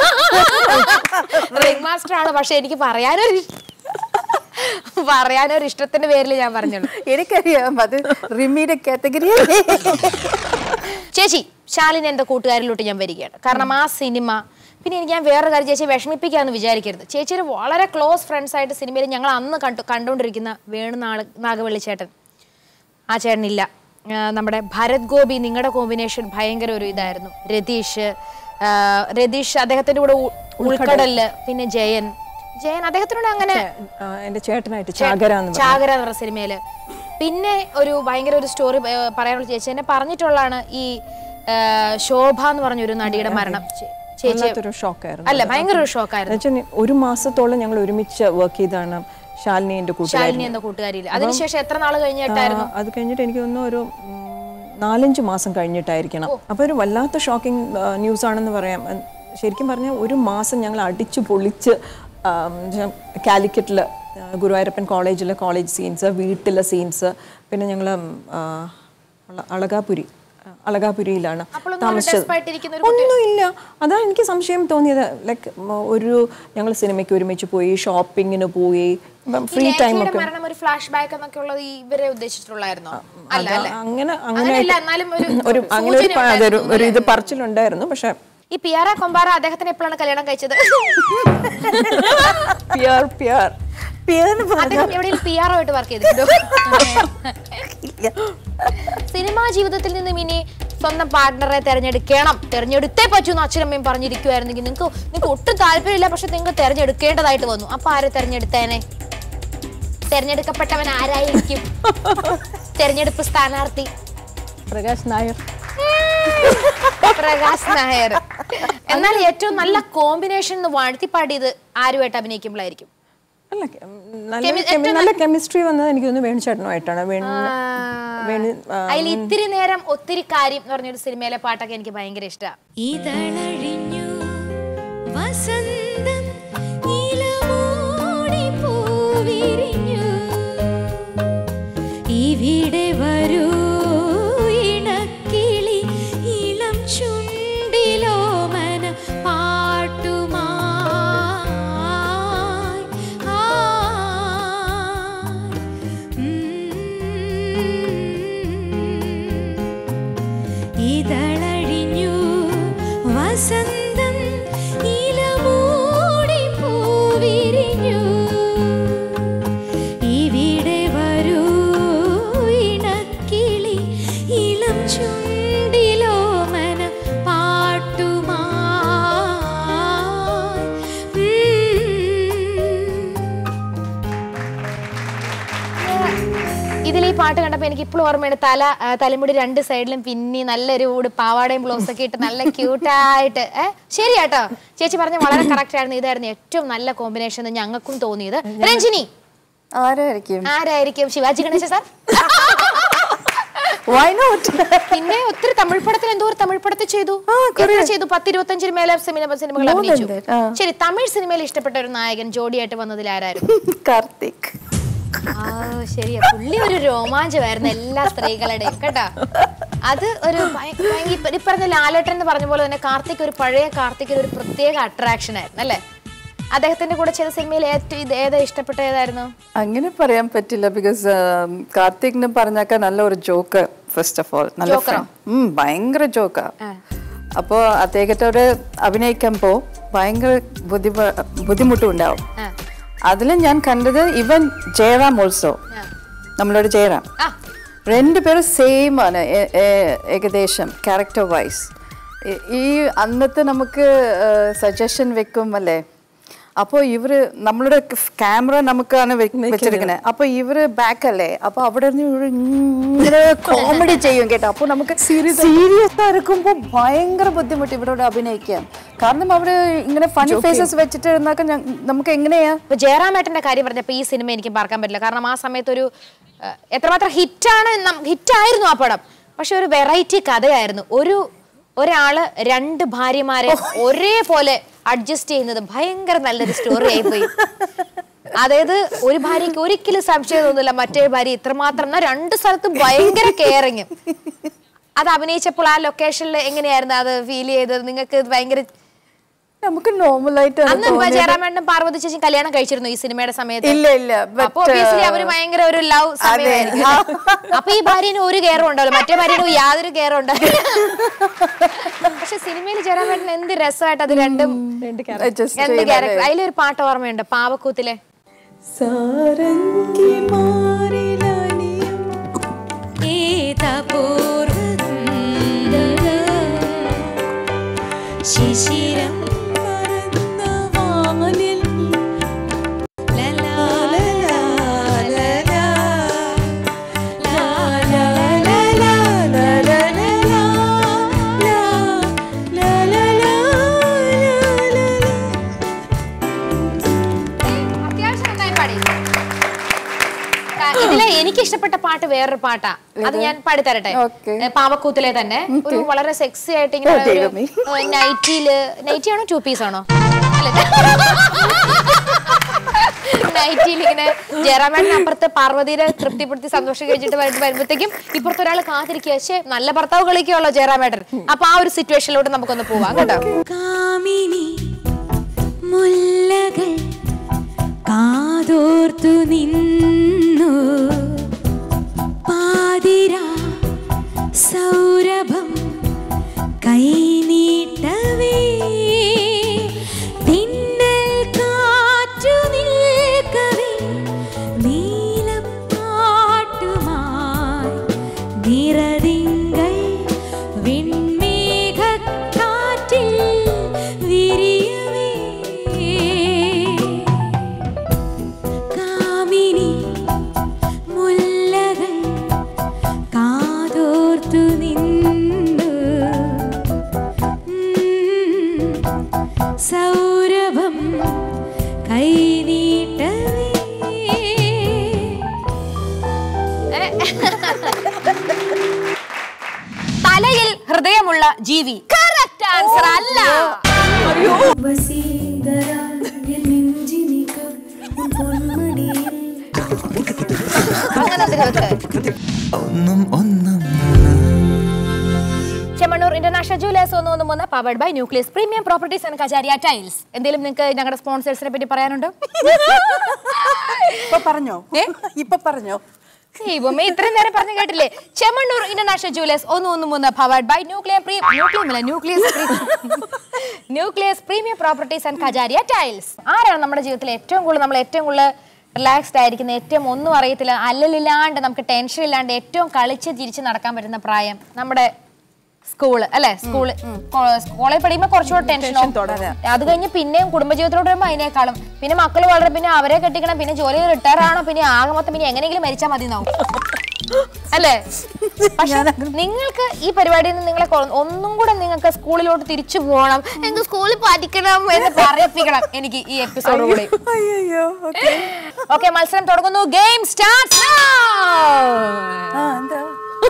റിംഗ് മാസ്റ്റർ ആണ് പക്ഷെ എനിക്ക് പറയാനൊരു ഇഷ്- പറയാനൊരു ഇഷ്ടത്തിന്റെ പേരിൽ ഞാൻ പറഞ്ഞോളൂ എനിക്കറിയാം അത് റിമിയുടെ കാറ്റഗറി ചേച്ചി ശാലിനി എന്റെ കൂട്ടുകാരിലോട്ട് ഞാൻ വരികയാണ് കാരണം ആ സിനിമ പിന്നെ എനിക്ക് ഞാൻ വേറൊരു കാര്യം ചേച്ചി വിഷമിപ്പിക്കാന്ന് വിചാരിക്കരുത് ചേച്ചിയുടെ വളരെ ക്ലോസ് ഫ്രണ്ട്സ് ആയിട്ട് സിനിമയിൽ ഞങ്ങൾ അന്ന് കണ്ടു കണ്ടുകൊണ്ടിരിക്കുന്ന വേണു നാള് നാഗവള്ളി ചേട്ടൻ ആ ചേട്ടനില്ല ആ, നമ്മുടെ ഭരത് ഗോപി നിങ്ങളുടെ കോമ്പിനേഷൻ ഭയങ്കര ഒരു ഇതായിരുന്നു രതീഷ് ആ, രതീഷ് അദ്ദേഹത്തിന്റെ കൂടെ ഉ- ഉൾക്കടലില് പിന്നെ ജയൻ ജയൻ അദ്ദേഹത്തിനോട് അങ്ങനെ ആ, എൻ്റെ ചേട്ടനായിട്ട് ചാകര എന്ന് പറയും ചാകര എന്ന് പറഞ്ഞ സിനിമയില് പിന്നെ ഒരു ഭയങ്കര ഒരു സ്റ്റോറി പറയാനുള്ള ചേച്ചി എന്നെ പറഞ്ഞിട്ടുള്ളതാണ് ഈ ആ, ശോഭ എന്ന് പറഞ്ഞ ഒരു നടിയുടെ മരണം ചേ- ചേച്ചി വല്ലാത്തൊരു ഷോക്കായിരുന്നു അല്ല ഭയങ്കര ഒരു ഷോക്കായിരുന്നു എന്നുവെച്ചാൽ ഒരു മാസത്തോളം ഞങ്ങൾ ഒരുമിച്ച് വർക്ക് ചെയ്താണ് ശാലിനി എൻ്റെ കൂട്ടുകാരി ശാലിനി എന്ന കൂട്ടുകാരിയിൽ അതിനുശേഷം എത്ര നാൾ കഴിഞ്ഞിട്ടായിരുന്നു അത് കഴിഞ്ഞിട്ട് എനിക്ക് തോന്നുന്നു ഒരു ഉം, നാലഞ്ച് മാസം കഴിഞ്ഞിട്ടായിരിക്കണം അപ്പോൾ ഒരു വല്ലാത്ത ഷോക്കിംഗ് ന്യൂസ് ആണെന്ന് പറയാം ശരിക്കും പറഞ്ഞാൽ ഒരു മാസം ഞങ്ങൾ അടിച്ചു പൊളിച്ച് കാലിക്കറ്റിൽ ഗുരുവായൂരപ്പൻ കോളേജിലെ കോളേജ് സീൻസ് വീട്ടിലെ സീൻസ് പിന്നെ ഞങ്ങൾ അളകാപുരി ആ, അളകാപുരിയിലാണ് അപ്പോഴൊന്നും താമസിച്ചത് desperate ആയിട്ടിരിക്കുന്ന ഒരു ഒന്നുമില്ല അതാണ് എനിക്ക് സംശയം തോന്നിയത് ലൈക്ക് ഒരു ഞങ്ങൾ സിനിമയ്ക്ക് ഒരുമിച്ച് പോയി ഷോപ്പിങ്ങിന് പോയി ഫ്രീ ടൈം ലേഖയുടെ ഒക്കെ മരണം ഒരു ഫ്ലാഷ് ബാക്ക് എന്നൊക്കെ ഉള്ളത് ഈ ഇവരെ ഉദ്ദേശിച്ചിട്ടുള്ളായിരുന്നോ അല്ല അത് അല്ലേ അങ്ങനെ അങ്ങനെ അങ്ങനെയല്ല എന്നാലും ഒരു ഒരു അങ്ങനെ ഒരു സൂചന പ- അതൊരു ഉണ്ടായിരുന്നു ഒരു ഇത് പറച്ചിലുണ്ടായിരുന്നു പക്ഷെ ഈ പിയാറ കൊമ്പാറ അദ്ദേഹത്തിന് എപ്പോഴാണ് കല്യാണം കഴിച്ചത് പിയർ പിയർ പിയാന്ന് അദ്ദേഹം എവിടെയെങ്കിലും പി ആർ ആയിട്ട് വർക്ക് ചെയ്തിട്ടുണ്ടോ സിനിമാ ജീവിതത്തിൽ നിന്നും ഇനി സ്വന്തം പാർട്ട്ണറെ തെരഞ്ഞെടുക്കണം തെരഞ്ഞെടുത്തേ പറ്റൂ എന്ന് അച്ഛനമ്മയും പറഞ്ഞിരിക്കുവായിരുന്നെങ്കിൽ നിങ്ങൾക്ക് നിങ്ങൾക്ക് ഒട്ടും താല്പര്യമില്ല പക്ഷെ നിങ്ങൾക്ക് തെരഞ്ഞെടുക്കേണ്ടതായിട്ട് വന്നു അപ്പൊ ആരെ തെരഞ്ഞെടുത്തേനെ തെരഞ്ഞെടുക്കപ്പെട്ടവൻ ആരായിരിക്കും തെരഞ്ഞെടുപ്പ് സ്ഥാനാർത്ഥി പ്രകാശ് നായർ പ്രകാശ് നായർ എന്നാൽ ഏറ്റവും നല്ല കോമ്പിനേഷൻ എന്ന് വാഴ്ത്തിപ്പാടിയത് ആരുമായിട്ട് അഭിനയിക്കുമ്പോഴായിരിക്കും അല്ല കെ- നല്ല കെമി- നല്ല കെമിസ്ട്രി വന്നത് എനിക്ക് തോന്നുന്നു വേണുചേട്ടനുമായിട്ടാണ് വേണു വേണു ആ, അതിൽ ഇത്തിരി നേരം ഒത്തിരി കാര്യം എന്ന് പറഞ്ഞൊരു സിനിമയിലെ പാട്ടൊക്കെ എനിക്ക് ഭയങ്കര ഇഷ്ടമാണ് ഇതളഴിഞ്ഞു വസന്തം ഇലമൂടി പൂവിരിഞ്ഞു ഇവിടെ വരൂ ഇണക്കിളി ഇളം ചുണ്ടിലോമന പാട്ടുമായി ഇതളഴിഞ്ഞു വസന്തം ഇലമൂടി പൂവിരിഞ്ഞു ഇവിടെ വരൂ ഇണക്കിളി ഇളം ചുണ്ടിലോമന പാട്ടുമായി ഇതിൽ ഈ പാട്ട് കണ്ടപ്പോൾ എനിക്ക് ഇപ്പോഴും ഓർമ്മയുണ്ട് തല ആ, തലമുടി രണ്ട് സൈഡിലും പിന്നി നല്ലൊരു കൂട് പാവാടയും ബ്ലൗസ് ഒക്കെ ഇട്ട് നല്ല ക്യൂട്ടായിട്ട് ഏഹ് ശരി കേട്ടോ ചേച്ചി പറഞ്ഞ വളരെ കറക്റ്റ് ആയിരുന്നു ഇതായിരുന്നു ഏറ്റവും നല്ല കോമ്പിനേഷൻ എന്ന് ഞങ്ങൾക്കും തോന്നിയത് രഞ്ജിനി ആരായിരിക്കും ആരായിരിക്കും Sivaji Ganesa sir why not പിന്നെ ഒത്തിരി തമിഴ് പടത്തിൽ എന്തോ ഒരു തമിഴ് പടത്തിൽ ചെയ്തു എത്ര ചെയ്തു പത്ത് ഇരുപത്തഞ്ചിന് മേലെ സിനിമ സിനിമകൾ അഭിനയിച്ചു ഉണ്ട്, ആ. ശരി തമിഴ് സിനിമയിൽ ഇഷ്ടപ്പെട്ട ഒരു നായകൻ ജോഡിയായിട്ട് വന്നതിൽ ആരായിരുന്നു കാർത്തിക് ആ ശരിയാ പുള്ളി ഒരു രോമാഞ്ചമായിരുന്നു എല്ലാ സ്ത്രീകളുടെയും കേട്ടാ അത് ഒരു ഭയ- ഭയങ്കര ഇപ്പ- ഈ പറഞ്ഞ ലാലേട്ടൻ എന്ന് പറഞ്ഞ പോലെ തന്നെ കാർത്തിക് ഒരു പഴയ കാർത്തിക് ഒരു പ്രത്യേക അട്രാക്ഷൻ ആയിരുന്നു അല്ലേ അദ്ദേഹത്തിന്റെ കൂടെ ചെയ്ത സിനിമയിൽ ഏറ്റവും ഇത് ഏതാ ഇഷ്ടപ്പെട്ട ഏതായിരുന്നു അങ്ങനെ പറയാൻ പറ്റില്ല ബിക്കോസ് കാർത്തിക് പറഞ്ഞാക്ക നല്ല ഒരു ജോക്ക് ഫസ്റ്റ് ഓഫ് ഓൾ നല്ല ജോക്കറോ? friend. ഉം, ഭയങ്കര ജോക്കാ അപ്പോ അദ്ദേഹത്തോട് അഭിനയിക്കുമ്പോ ഭയങ്കര ബുദ്ധി ബുദ്ധിമുട്ടുണ്ടാവും ആ. അതിൽ ഞാൻ കണ്ടത് ഇവൻ ജയറാം ഓൾസോ ആ. നമ്മളോട് ജയറാം ആ രണ്ടുപേരും സെയിം ആണ് ഏ- ഏ- ഏകദേശം ക്യാരക്ടർ വൈസ് ഈ അന്നത്തെ നമുക്ക് സജഷൻ വെക്കും അല്ലേ അപ്പോൾ ഇവര് നമ്മളുടെ ക്യാമറ നമുക്കാണ് വെച്ചിരിക്കുന്നത് അപ്പൊ ഇവര് ബാക്ക് അല്ലേ അപ്പൊ അവിടെ നിന്ന് ഇവര് ഇങ്ങനെ കോമഡി ചെയ്യും കേട്ടോ അപ്പൊ നമുക്ക് സീരിയസ് ആയിരിക്കുമ്പോ ഭയങ്കര ബുദ്ധിമുട്ട് ഇവരോട് അഭിനയിക്കാൻ കാരണം അവര് ഇങ്ങനെ ഫണി ഫേസസ് വെച്ചിട്ട് ഇരുന്നാക്ക ഞ- നമുക്ക് എങ്ങനെയാ ഇപ്പൊ ജയറാമേട്ടന്റെ കാര്യം പറഞ്ഞപ്പോ ഈ സിനിമ എനിക്ക് മറക്കാൻ പറ്റില്ല കാരണം ആ സമയത്ത് ഒരു ഏഹ്, എത്രമാത്രം ഹിറ്റാണ് ഹിറ്റായിരുന്നു ആ പടം പക്ഷെ ഒരു വെറൈറ്റി കഥയായിരുന്നു ഒരു ഒരാള് രണ്ട് ഭാര്യമാരെ ഒരേപോലെ അഡ്ജസ്റ്റ് ചെയ്യുന്നത് ഭയങ്കര നല്ലൊരു സ്റ്റോറി ആയിപ്പോയി അതായത് ഒരു ഭാര്യയ്ക്ക് ഒരിക്കലും സംശയം തോന്നില്ല മറ്റേ ഭാര്യ ഇത്രമാത്രം എന്നാ രണ്ട് സ്ഥലത്തും ഭയങ്കര കെയറിങ് അത് അഭിനയിച്ചപ്പോൾ ആ ലൊക്കേഷനിൽ എങ്ങനെയായിരുന്നു അത് ഫീൽ ചെയ്തത് നിങ്ങൾക്ക് ഭയങ്കര നമുക്ക് നോർമലായിട്ട് അന്ന് ഇപ്പൊ ജയറാമേട്ടനും പാർവതി ചേച്ചി കല്യാണം കഴിച്ചിരുന്നു ഈ സിനിമയുടെ സമയത്ത് ഇല്ല ഇല്ല but, അപ്പൊ obviously അവര് ഭയങ്കര ഒരു ലവ് സമയമായിരിക്കും അപ്പൊ ഈ ഭാര്യന് ഒരു കെയറും ഉണ്ടാവില്ല മറ്റേ ഭാര്യന് യാതൊരു കെയറും ഉണ്ടാവില്ല പക്ഷെ സിനിമയിൽ ജയറാമേട്ടൻ എന്ത് രസമായിട്ട് അത് രണ്ടും Adjust എന്ത് ചെയ്ത് ക്യാരക്ടർ അതിലൊരു പാട്ട് ഓർമ്മയുണ്ട് പാവക്കൂത്തിലെ സാരംഗി മാറിലാനിയും ശിശിരം പരന്ന വാനിൽ ലലാ ലലാ ലലാ ലാ ലാ ലലാ ലലാ ലലാ ലാ ലാ ലലാ ലലാ അത്യാവശ്യം നന്നായി പാടി എനിക്ക് ഇഷ്ടപ്പെട്ട പാട്ട് വേറൊരു പാട്ടാ അത് ഞാൻ പാടിത്തരട്ടെ Okay. ഏ, പാവക്കൂത്തിലെ തന്നെ ഒരു വളരെ സെക്സി ആയിട്ട് ഇങ്ങനെ ഓ, ദൈവമേ. നൈറ്റിയില് നൈറ്റി ആണോ ടു പീസ് ആണോ നൈറ്റിയിൽ ഇങ്ങനെ ജയറാമേട്ടൻ അപ്പുറത്ത് പാർവതിയെ തൃപ്തിപ്പെടുത്തി സന്തോഷം കഴിച്ചിട്ട് വന്നിട്ട് വരുമ്പോഴത്തേക്കും ഇപ്പുറത്ത് ഒരാൾ കാത്തിരിക്കുക പക്ഷേ നല്ല ഭർത്താവ് കളിക്കുകയുള്ളോ ജയറാമേട്ടൻ അപ്പൊ ആ ഒരു സിറ്റുവേഷനിലോട്ട് നമുക്കൊന്ന് പോവാം കേട്ടോ കാമിനി മുല്ലകൾ കാതോർത്തു നിന്നു പാതിര സൗരഭം കൈനീട്ടവേ തിന്നൽ കാറ്റു നിൽക്കവേ നീലപ്പാട്ടുമായി നിറതിങ്കൾ വിൺമേഘക്കാറ്റിൽ വിരിയവേ കാമിനി മുല്ലകൾ കാതോർത്തു നിന്നു ഉം, സൗരഭം കൈനീട്ടവേ തലയിൽ ഹൃദയമുള്ള ജീവി കറക്റ്റ് ആൻസർ അല്ല അങ്ങനെ അതിനകത്ത്. ഒന്നും ഒന്നും ചെമ്മണ്ണൂർ ഇന്റർനാഷണൽ ജുവലേഴ്സ് ഒന്ന് ഒന്ന് മൂന്ന് powered by nucleus premium properties and Kajaria tiles എന്തെങ്കിലും നിങ്ങൾക്ക് ഞങ്ങളുടെ സ്പോൺസേഴ്സിനെ പറ്റി പറയാനുണ്ടോ ഇപ്പൊ പറഞ്ഞോ ഇപ്പൊ പറഞ്ഞോ ദൈവമേ ഇത്രയും നേരം പറഞ്ഞു കേട്ടില്ലേ ചെമ്മണ്ണൂർ ഇന്റർനാഷണൽ ജുവലേഴ്സ് ഒന്ന് ഒന്ന് മൂന്ന് പവർഡ് ബൈ ന്യൂക്ലിയർ പ്രീ ന്യൂക്ലിയം അല്ല nucleus nucleus premium properties and Kajaria tiles ആരാണ് നമ്മുടെ ജീവിതത്തിൽ ഏറ്റവും കൂടുതൽ നമ്മൾ ഏറ്റവും കൂടുതൽ റിലാക്സ്ഡ് ആയിരിക്കുന്ന ഏറ്റവും ഒന്നും അറിയത്തില്ല അല്ലലില്ലാണ്ട് നമുക്ക് ടെൻഷൻ ഇല്ലാണ്ട് ഏറ്റവും കളിച്ച് തിരിച്ച് നടക്കാൻ പറ്റുന്ന പ്രായം നമ്മുടെ സ്കൂള് അല്ലെ സ്കൂള് കോളേജ് പഠിക്കുമ്പോ കുറച്ചുകൂടെ ടെൻഷൻ അത് കഴിഞ്ഞ് പിന്നെയും കുടുംബജീവിതത്തിലോട്ട് വരുമ്പോ അതിനേക്കാളും പിന്നെ മക്കൾ വളരെ പിന്നെ അവരെ കെട്ടിക്കണം പിന്നെ ജോലി റിട്ടയർ ആണോ പിന്നെ ആകെ മൊത്തം പിന്നെ എങ്ങനെയെങ്കിലും മരിച്ചാൽ മതി എന്നാവും അല്ലേ പക്ഷെ നിങ്ങൾക്ക് ഈ പരിപാടിയിൽ നിന്ന് നിങ്ങളെ കൊ- ഒന്നും കൂടെ നിങ്ങൾക്ക് സ്കൂളിലോട്ട് തിരിച്ചു പോകണം എനിക്ക് സ്കൂളിൽ പഠിക്കണം എന്ന് പറയിപ്പിക്കണം എനിക്ക് ഈ എപ്പിസോഡ് കൂടി അയ്യോ ഓക്കെ ഓക്കെ മത്സരം തുടങ്ങുന്നു ഗെയിം സ്റ്റാർട്ട് ആ എന്താ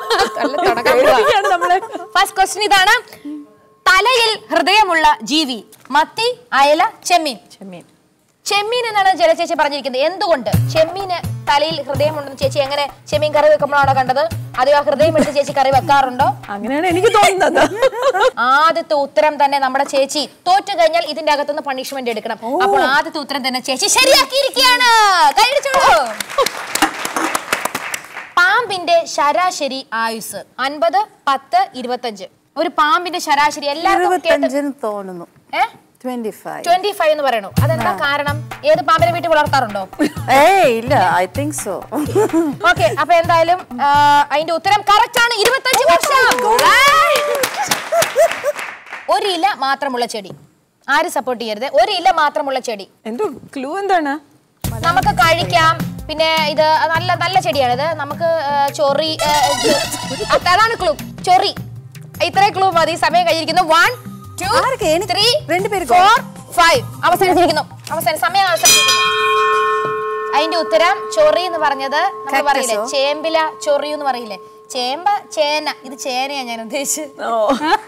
ഫസ്റ്റ് ക്വസ്റ്റ്യൻ ഇതാണ് തലയിൽ ഹൃദയമുള്ള ജീവി മത്തി അയല ചെമ്മീൻ ചെമ്മീൻ ചെമ്മീൻ എന്നാണ് ജലചേച്ചി പറഞ്ഞിരിക്കുന്നത് എന്തുകൊണ്ട് ചെമ്മീന് തലയിൽ ഹൃദയമുണ്ടെന്ന് ചേച്ചി എങ്ങനെ ചെമ്മീൻ കറി വെക്കുമ്പോഴാണോ കണ്ടത് അതെയോ ആ ഹൃദയം എടുത്ത് ചേച്ചി കറി വെക്കാറുണ്ടോ അങ്ങനെയാണ് എനിക്ക് തോന്നുന്നത് ആദ്യത്തെ ഉത്തരം തന്നെ നമ്മുടെ ചേച്ചി തോറ്റു കഴിഞ്ഞാൽ ഇതിന്റെ അകത്തുനിന്ന് പണിഷ്മെന്റ് എടുക്കണം അപ്പോൾ ആദ്യത്തെ ഉത്തരം തന്നെ ചേച്ചി ശരിയാക്കിയിരിക്കുകയാണ് കൈയടിച്ചോളൂ പാമ്പിന്റെ ശരാശരി ആയുസ് അൻപത് പത്ത് ഇരുപത്തഞ്ച് ഒരു പാമ്പിന്റെ ശരാശരി എല്ലാവർക്കും കേട്ട് ഇരുപത്തഞ്ചിന് തോന്നുന്നു ട്വന്റി ഫൈവ് ട്വന്റി ഫൈവ് എന്ന് പറയണു അതെന്താ കാരണം ഏത് പാമ്പിനെ വീട്ടിൽ വളർത്താറുണ്ടോ ഏയ് ഇല്ല ഐ തിങ്ക് സോ ഓക്കെ അപ്പൊ എന്തായാലും ആ, അതിന്റെ ഉത്തരം കറക്റ്റ് ആണ് ഇരുപത്തഞ്ച് വർഷം ഒരു ഇല മാത്രമുള്ള ചെടി ആരും സപ്പോർട്ട് ചെയ്യരുത് ഒരു ഇല മാത്രമുള്ള ചെടി എന്തോ ക്ലൂ എന്താണ് നമുക്ക് കഴിക്കാം പിന്നെ ഇത് നല്ല നല്ല ചെടിയാണ് ഇത് നമുക്ക് ആ, ചൊറി ആ, ഇത് അതാണ് ക്ലൂ ചൊറി ഇത്രയും ക്ലൂ മതി സമയം കഴിഞ്ഞിരിക്കുന്നു വൺ ടു ആർക്ക്? എനിക്ക് ത്രീ രണ്ടുപേർക്കോ? ഫോർ ഫൈവ് അവസാനിച്ചിരിക്കുന്നു അവസാനം സമയം അവസാനിച്ചിരിക്കുന്നു അതിന്റെ ഉത്തരം ചൊറി എന്ന് പറഞ്ഞത് നമ്മൾ Cactus പറയില്ലേ ഓ? ചേമ്പില ചൊറി എന്ന് പറയില്ലേ ചേമ്പ ചേന ഇത് ചേനയാ ഞാൻ ഉദ്ദേശിച്ചത് ഓ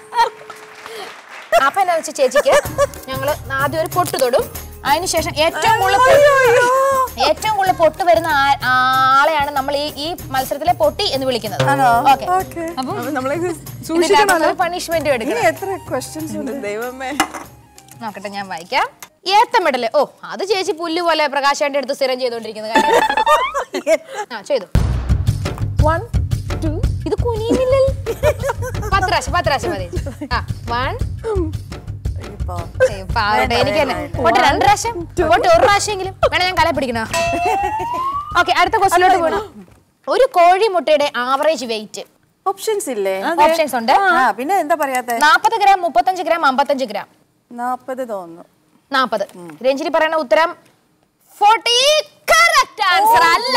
അപ്പൊ എന്താ വെച്ചാൽ ചേച്ചിക്ക് ഞങ്ങള് ആദ്യം ഒരു പൊട്ട് തൊടും അതിനുശേഷം ഏറ്റവും കൂടുതൽ പൊ- ഏറ്റവും കൂടുതൽ പൊട്ട് വരുന്ന ആ- ആളെയാണ് നമ്മൾ ഈ ഈ മത്സരത്തിലെ പൊട്ടി എന്ന് വിളിക്കുന്നത് ആണോ? Okay Okay. അപ്പം അപ്പൊ നമ്മളെ സൂക്ഷിക്കണം പണിഷ്മെന്റ് ഇനി എടുക്കണം എത്ര ക്വസ്റ്റ്യൻസ് ഉണ്ട് ദൈവമേ നോക്കട്ടെ ഞാൻ വായിക്കാം ഏത്തമിടല് ഓ അത് ചേച്ചി പുല്ല് പോലെ പ്രകാശാന്റെ അടുത്ത് സ്ഥിരം ചെയ്തോണ്ടിരിക്കുന്ന കാര്യം ആ ചെയ്തു വൺ ടു ഇത് കുനിയുന്നില്ലല്ലോ പത്ത് പ്രാവശ്യം പത്ത് പ്രാവശ്യം മതി ആ വൺ ഇപ്പൊ അയ്യോ, പാവട്ടെ, എനിക്ക് തന്നെ. പോട്ടെ, രണ്ട് പ്രാവശ്യം പോട്ടെ, ഒരു പ്രാവശ്യമെങ്കിലും വേണേ ഞാൻ കല പിടിക്കണോ ഓക്കെ അടുത്ത ക്വസ്റ്റിലോട്ട് പോകണം ഒരു കോഴി മുട്ടയുടെ ആവറേജ് വെയിറ്റ് ഓപ്ഷൻസ് ഇല്ലേ ഓപ്ഷൻസ് ഉണ്ട് ആ പിന്നെ എന്താ പറയാത്തെ നാപ്പത് ഗ്രാം മുപ്പത്തഞ്ച് ഗ്രാം അമ്പത്തഞ്ച് ഗ്രാം നാപ്പത് തോന്നുന്നു നാപ്പത് രഞ്ജിനി പറയുന്ന ഉത്തരം ഫോർട്ടി കറക്റ്റ് ആൻസർ അല്ല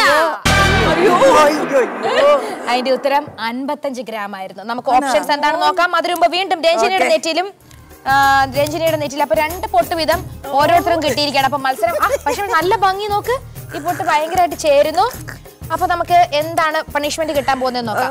അതിന്റെ ഉത്തരം അൻപത്തഞ്ച് ഗ്രാം ആയിരുന്നു നമുക്ക് ഓപ്ഷൻസ് എന്താണെന്ന് നോക്കാം അതിനു മുമ്പ് വീണ്ടും രഞ്ജിനിയുടെ നെറ്റിലും ആ, രഞ്ജിനിയുടെ നെറ്റിൽ അപ്പൊ രണ്ട് പൊട്ട് വീതം ഓരോരുത്തരും കിട്ടിയിരിക്കുകയാണ് അപ്പൊ മത്സരം ആ, പക്ഷെ നല്ല ഭംഗി നോക്ക് ഈ പൊട്ട് ഭയങ്കരമായിട്ട് ചേരുന്നു അപ്പൊ നമുക്ക് എന്താണ് പണിഷ്മെന്റ് കിട്ടാൻ പോകുന്നത് നോക്കാം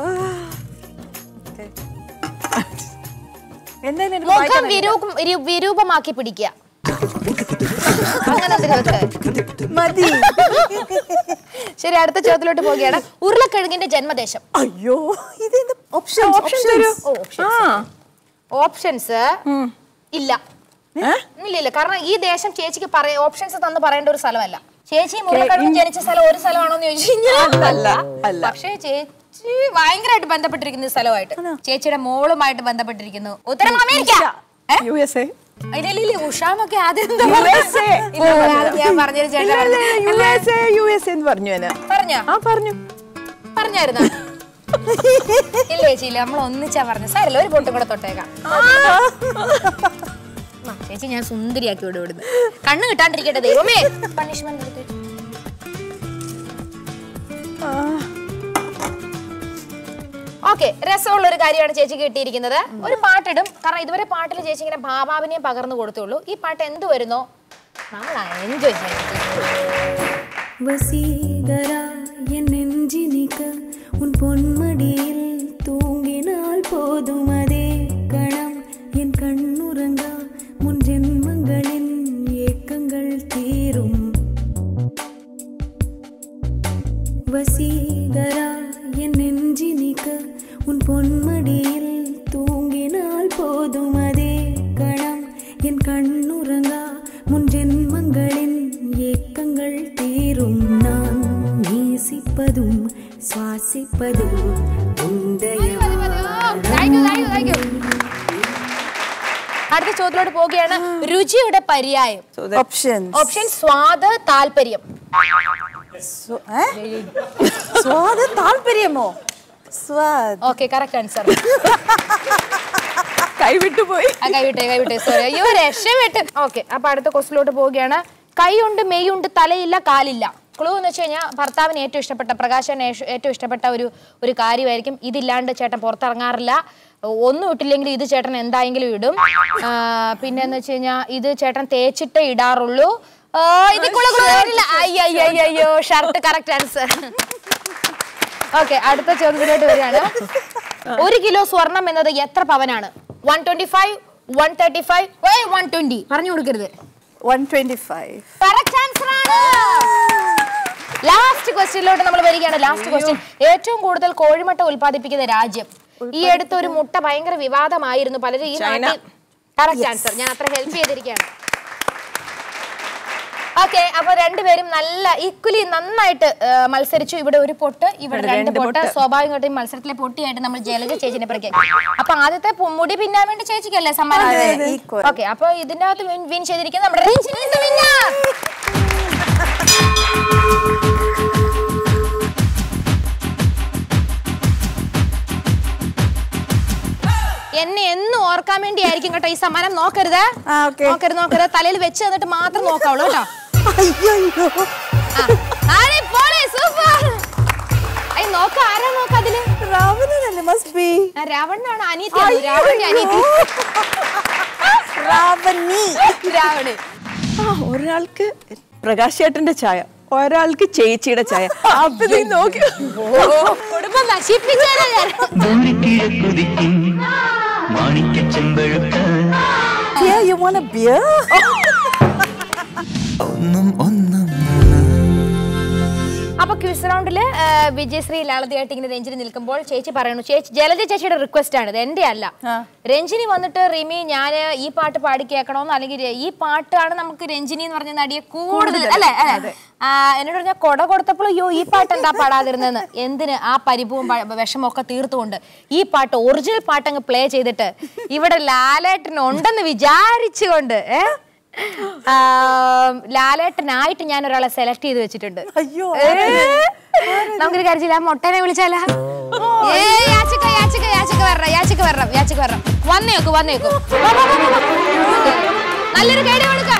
എന്തായാലും എനിക്ക് മുഖം വായിക്കാൻ അറിയില്ല. വിരൂപം വിരു- വിരൂപമാക്കി പിടിക്കുക അങ്ങനെ എന്തെങ്കിലും വെക്ക്. മതി ശരി അടുത്ത ചോദ്യത്തിലോട്ട് പോവുകയാണ് ഉരുളക്കിഴങ്ങിന്റെ ജന്മദേശം അയ്യോ ഇത് ഓപ്ഷൻ ഓപ്ഷൻ തരൂ ഓ, options. ആ ഓപ്ഷൻസ് ഇല്ല ഇല്ല ഇല്ല കാരണം ഈ ദേശം ചേച്ചിക്ക് പറയ ഓപ്ഷൻസ് തന്ന് പറയേണ്ട ഒരു സ്ഥലമല്ല ചേച്ചി മുരുളക്കിഴങ്ങ് ജനിച്ച സ്ഥലം ഒരു സ്ഥലമാണോ എന്ന് ചോദിച്ചു കഴിഞ്ഞാൽ അല്ല, അല്ല. പക്ഷേ ചേച്ചി ഭയങ്കരമായിട്ട് ബന്ധപ്പെട്ടിരിക്കുന്ന ഈ സ്ഥലമായിട്ട് ചേച്ചിയുടെ മോളുമായിട്ട് ബന്ധപ്പെട്ടിരിക്കുന്നു ഉത്തരം അമേരിക്ക ഏ? യു എസ് എ ഇല്ല, ഇല്ല, ഇല്ല, ഉഷാന്നൊക്കെ ആദ്യം എന്താ USA. പറഞ്ഞത്? ഇല്ല, അത് ഞാൻ പറഞ്ഞൊരു ചേട്ടൻ പറഞ്ഞു. U S A U S എന്ന് പറഞ്ഞു ഞാൻ പറഞ്ഞോ ആ പറഞ്ഞു പറഞ്ഞായിരുന്നോ ഇല്ല ചേച്ചി ഇല്ല നമ്മൾ ഒന്നിച്ചാ പറഞ്ഞു സാരല്ല ഒരു പൊട്ടും കൂടെ തൊട്ടേക്കാം ആ, ചേച്ചി ഞാൻ സുന്ദരിയാക്കി വിടും ഇവിടുന്ന് കണ്ണ് കിട്ടാണ്ടിരിക്കട്ടെ ദൈവമേ പണിഷ്മെന്റ് ഓക്കെ രസമുള്ള ഒരു കാര്യമാണ് ചേച്ചി കിട്ടിയിരിക്കുന്നത് ഒരു പാട്ടിടും കാരണം ഇതുവരെ പാട്ടിൽ ചേച്ചി ഇങ്ങനെ ഭാവാവിനെയും പകർന്നു കൊടുത്തുള്ളൂ ഈ പാട്ട് എന്ത് വരുന്നോ നമ്മൾ എൻജോയ് ചെയ്യും வசீகரா என் நெஞ்சினிக்க உன் பொன்மடியில் தூங்கினால் போதும் அதே கணம் என் கண்ணுறங்கா முன் ஜென்மங்களின் ஏக்கங்கள் தீரும் வசீகரா என் நெஞ்சினிக்க உன் பொன்மடியில் தூங்கினால் போதும் அதே கணம் என் கண்ணுறங்கா முன் ஜென்மங்களின் ஏக்கங்கள் தீரும் நான் நேசிப்பதும் சுவாசிப்பதும் உந்தைய Thank you, thank you, thank you. അടുത്ത ചോദ്യത്തിലോട്ട് പോവുകയാണ് രുചിയുടെ പര്യായം ഓപ്ഷൻ ഓപ്ഷൻ സ്വാദ് താല്പര്യം സ്വാദ താല്പര്യമോ സ്വാദ് ഓക്കെ കറക്റ്റ് ആൻസർ കൈവിട്ടു പോയി കൈവിട്ടെ കൈവിട്ടെ സോറി അയ്യോ രക്ഷപ്പെട്ട് ഓക്കെ അപ്പൊ അടുത്ത ക്വസ്റ്റിലോട്ട് പോവുകയാണ് കൈയുണ്ട് മെയ്യുണ്ട് തലയില്ല കാലില്ല ക്ലൂ എന്ന് വെച്ച് കഴിഞ്ഞാൽ ഭർത്താവിന് ഏറ്റവും ഇഷ്ടപ്പെട്ട പ്രകാശന് ഏഷ്- ഏറ്റവും ഇഷ്ടപ്പെട്ട ഒരു ഒരു കാര്യമായിരിക്കും ഇതില്ലാണ്ട് ചേട്ടൻ പുറത്തിറങ്ങാറില്ല ഒന്നും ഇട്ടില്ലെങ്കിൽ ഇത് ചേട്ടൻ എന്തായെങ്കിലും ഇടും ആ, പിന്നെ എന്ന് വെച്ച് കഴിഞ്ഞാൽ ഇത് ചേട്ടൻ തേച്ചിട്ടേ ഇടാറുള്ളൂ ആ, ഇതിക്കുള്ള clue തരില്ല. അയ്യ, അയ്യ, അയ്യോ ഷർട്ട് കറക്റ്റ് ആൻസർ ഓക്കെ അടുത്ത ചോദ്യത്തിലോട്ട് വരികയാണ് ഒരു കിലോ സ്വർണം എന്നത് എത്ര പവനാണ് one twenty five one thirty five one twenty പറഞ്ഞു കൊടുക്കരുത് one twenty five correct answer ആണ് ലാസ്റ്റ് ക്വസ്റ്റ്യനിലോട്ട് നമ്മൾ വരികയാണ് ലാസ്റ്റ് ക്വസ്റ്റ്യൻ ഏറ്റവും കൂടുതൽ കോഴിമുട്ട ഉൽപ്പാദിപ്പിക്കുന്ന രാജ്യം ഈ അടുത്ത് ഒരു മുട്ട ഭയങ്കര വിവാദമായിരുന്നു പലരും ഈ നാട്ടിൽ കറക്റ്റ് ആൻസർ ഞാൻ അത്ര ഹെൽപ്പ് ചെയ്തിരിക്കുകയാണ് ഓക്കെ അപ്പൊ രണ്ടുപേരും നല്ല ഈക്വലി നന്നായിട്ട് ആ, മത്സരിച്ചു ഇവിടെ ഒരു പൊട്ട് ഇവിടെ രണ്ട് പൊട്ട് സ്വാഭാവികമായിട്ടും ഈ മത്സരത്തിലെ പൊട്ടിയായിട്ട് നമ്മൾ ജലജ ചേച്ചിനെ പ്രഖ്യാപിക്കും അപ്പൊ ആദ്യത്തെ പു- മുടി പിന്നാൻ വേണ്ടി ചേച്ചിക്കല്ലേ സമ്മാനം equal. ഓക്കെ അപ്പൊ ഇതിന്റെ അകത്ത് വിൻ വിൻ ചെയ്തിരിക്കുന്നത് നമ്മുടെ രഞ്ജിനി is the winner. എന്നെ എന്നും ഓർക്കാൻ വേണ്ടി ആയിരിക്കും കേട്ടോ ഈ സമ്മാനം നോക്കരുത് ആ, okay. നോക്കരുത് നോക്കരുത് തലയിൽ വെച്ച് തന്നിട്ട് മാത്രം നോക്കാവുള്ളൂ കേട്ടോ അയ്യോ ആ. ആരെ പോലെ, super. അയ്യ, നോക്ക്, ആരാ നോക്ക് അതില്? രാവണനല്ലേ മസ്റ്റ് ബി ആ, രാവണനാണ് അനീതിയാണ് രാവണന്റെ അനീതി രാവണി രാവണൻ ആ ഒരാൾക്ക് പ്രകാശ് ചേട്ടന്റെ ചായ ഒരാൾക്ക് ചേച്ചിയുടെ ചായ അപ്പൊ നീ നോക്കി കുടുംബം നശിപ്പിച്ചാലോ ഞാൻ പൂരിക്കിഴക്കുതിക്കും മാണിക്ക ചെമ്പഴുക്ക here you want a beer ഒന്നും ഒന്നും അപ്പൊ ക്വിസ് റൗണ്ടില് വിജയശ്രീ ലാളതിയായിട്ട് ഇങ്ങനെ രഞ്ജിനി നിൽക്കുമ്പോൾ ചേച്ചി പറയണു ചേച്ചി ജലജ ചേച്ചിയുടെ റിക്വസ്റ്റ് ആണ് ഇത് എന്റെ അല്ല രഞ്ജിനി വന്നിട്ട് റിമി ഞാൻ ഈ പാട്ട് പാടി കേൾക്കണോന്ന് അല്ലെങ്കിൽ ര- ഈ പാട്ടാണ് നമുക്ക് രഞ്ജിനി എന്ന് പറഞ്ഞ നടിയെ കൂടുതൽ അല്ലെ അല്ലെ ആ, എന്നോട് പറഞ്ഞാൽ കൊട കൊടുത്തപ്പോൾ അയ്യോ ഈ പാട്ട് എന്താ പാടാതിരുന്നെന്ന് എന്തിന് ആ പരിഭവം പ- വിഷമമൊക്കെ തീർത്തുകൊണ്ട് ഈ പാട്ട് ഒറിജിനൽ പാട്ട് അങ്ങ് പ്ലേ ചെയ്തിട്ട് ഇവിടെ ലാലേട്ടൻ ഉണ്ടെന്ന് വിചാരിച്ചുകൊണ്ട് ഏ ആ, ലാലേട്ടനായിട്ട് ഞാൻ ഒരാളെ സെലക്ട് ചെയ്ത് വെച്ചിട്ടുണ്ട് അയ്യോ ഏ? നമുക്കൊരു കാര്യം ചെയ്യാം മൊട്ടനെ വിളിച്ചാലാ ഏ യാചിക്ക യാചിക്ക യാചിക്ക വരണം യാചിക്ക വരണം യാചിക്ക വരണം വന്നേക്കു വന്നേക്കു വാ, വാ, വാ, വാ, വാ. നല്ലൊരു കൈഡി കൊടുക്കാം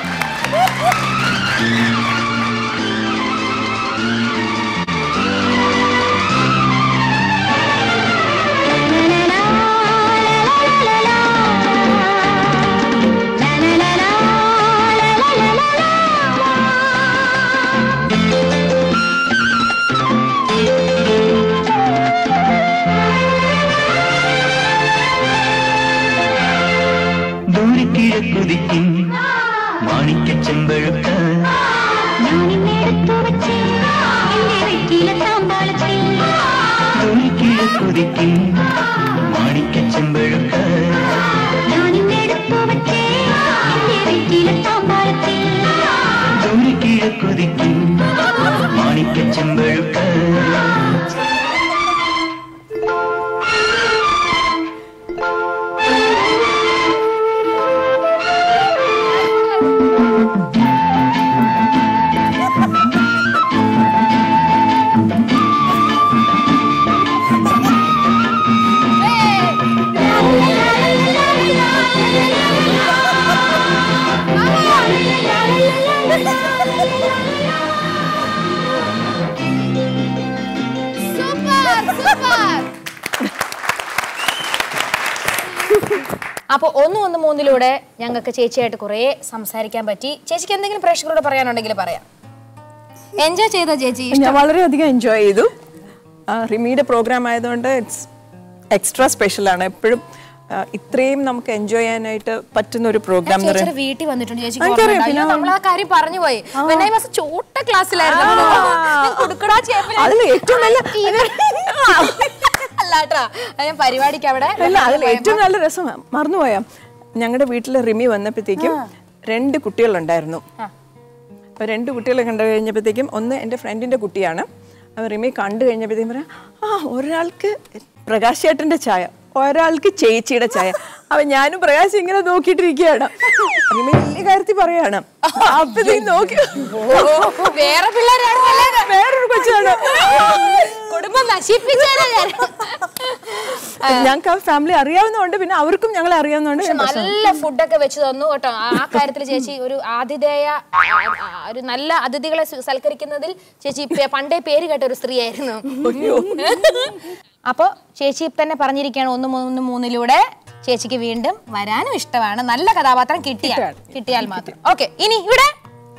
ചെമ്പഴുക്ക തുണിക്കിഴ കുതിക്കും മാണിക്ക ചെമ്പഴുക്ക തുണിക്കിഴ കുതിക്കും മാണിക്ക ചെമ്പഴുക്ക അപ്പൊ ഒന്ന് ഒന്ന് മൂന്നിലൂടെ ഞങ്ങൾക്ക് ചേച്ചിയായിട്ട് കുറേ സംസാരിക്കാൻ പറ്റി ചേച്ചിക്ക് എന്തെങ്കിലും പ്രേക്ഷകരോട് പറയാനുണ്ടെങ്കിൽ പറയാം എൻജോയ് ചെയ്തോ ചേച്ചി ഞാൻ വളരെയധികം എൻജോയ് ചെയ്തു ആ, റിമിയുടെ പ്രോഗ്രാം ആയതുകൊണ്ട് ഇറ്റ്സ് എക്സ്ട്രാ സ്പെഷ്യലാണ് എപ്പോഴും ആ, ഇത്രയും നമുക്ക് എൻജോയ് ചെയ്യാനായിട്ട് പറ്റുന്ന ഒരു പ്രോഗ്രാം എന്ന് ചേച്ചിയുടെ പറയുന്നത് വീട്ടിൽ വന്നിട്ടുണ്ട് ചേച്ചി എനിക്കറിയാം, പിന്നെ നമ്മൾ ആ കാര്യം പറഞ്ഞു പോയി വെന്നായി മാസം ചോട്ട ക്ലാസ്സിലായിരുന്നു ഞാൻ കൊടുക്കടാ ചേപ്പി അതിൽ ഏറ്റവും നല്ല അല്ലാട്ടാ ഞാൻ പരിപാടിക്ക് അവിടെ അല്ല അതിൽ ഏറ്റവും നല്ല രസം മറന്നുപോയാ ഞങ്ങളുടെ വീട്ടിൽ റിമി വന്നപ്പോഴത്തേക്കും രണ്ട് കുട്ടികളുണ്ടായിരുന്നു അപ്പൊ രണ്ട് കുട്ടികളെ കണ്ടു കഴിഞ്ഞപ്പോഴത്തേക്കും ഒന്ന് എൻ്റെ ഫ്രണ്ടിന്റെ കുട്ടിയാണ് അപ്പൊ റിമി കണ്ടു കഴിഞ്ഞപ്പോഴത്തേക്കും പറയാം ആ ഒരാൾക്ക് പ്രകാശ് ചേട്ടന്റെ ചായ ഒരാൾക്ക് ചേച്ചിയുടെ ചായ അപ്പൊ ഞാനും പ്രകാശ് ഇങ്ങനെ നോക്കിയിട്ടിരിക്കുകയാണ് റിമി വലിയ കാര്യത്തിൽ പറയാണ് അപ്പഴത്തേക്കും നോക്കി വേറെ പിള്ളേരാണ് നല്ലത്. വേറൊരു കൊച്ചാണ് കുടുംബം നശിപ്പിച്ചാലേ ഞാൻ ഞങ്ങൾക്ക് ആ ഫാമിലി അറിയാവുന്നതുകൊണ്ട് പിന്നെ അവർക്കും ഞങ്ങളെ അറിയാവുന്നതുകൊണ്ട് ഞാൻ പ്രശ്നം- നല്ല ഫുഡൊക്കെ വെച്ച് തന്നു കേട്ടോ ആ ആ കാര്യത്തിൽ ചേച്ചി ഒരു ആതിഥേയ ആ, ആ, ഒരു നല്ല അതിഥികളെ സ- സൽക്കരിക്കുന്നതിൽ ചേച്ചി പേ- പണ്ടേ പേര് കേട്ട ഒരു സ്ത്രീ ആയിരുന്നു അപ്പൊ ചേച്ചി തന്നെ പറഞ്ഞിരിക്കുകയാണ് ഒന്ന് മൂന്ന് മൂന്നിലൂടെ ചേച്ചിക്ക് വീണ്ടും വരാനും ഇഷ്ടമാണ് നല്ല കഥാപാത്രം കിട്ടിയാൽ കിട്ടിയാൽ മാത്രം ഓക്കെ ഇനി ഇവിടെ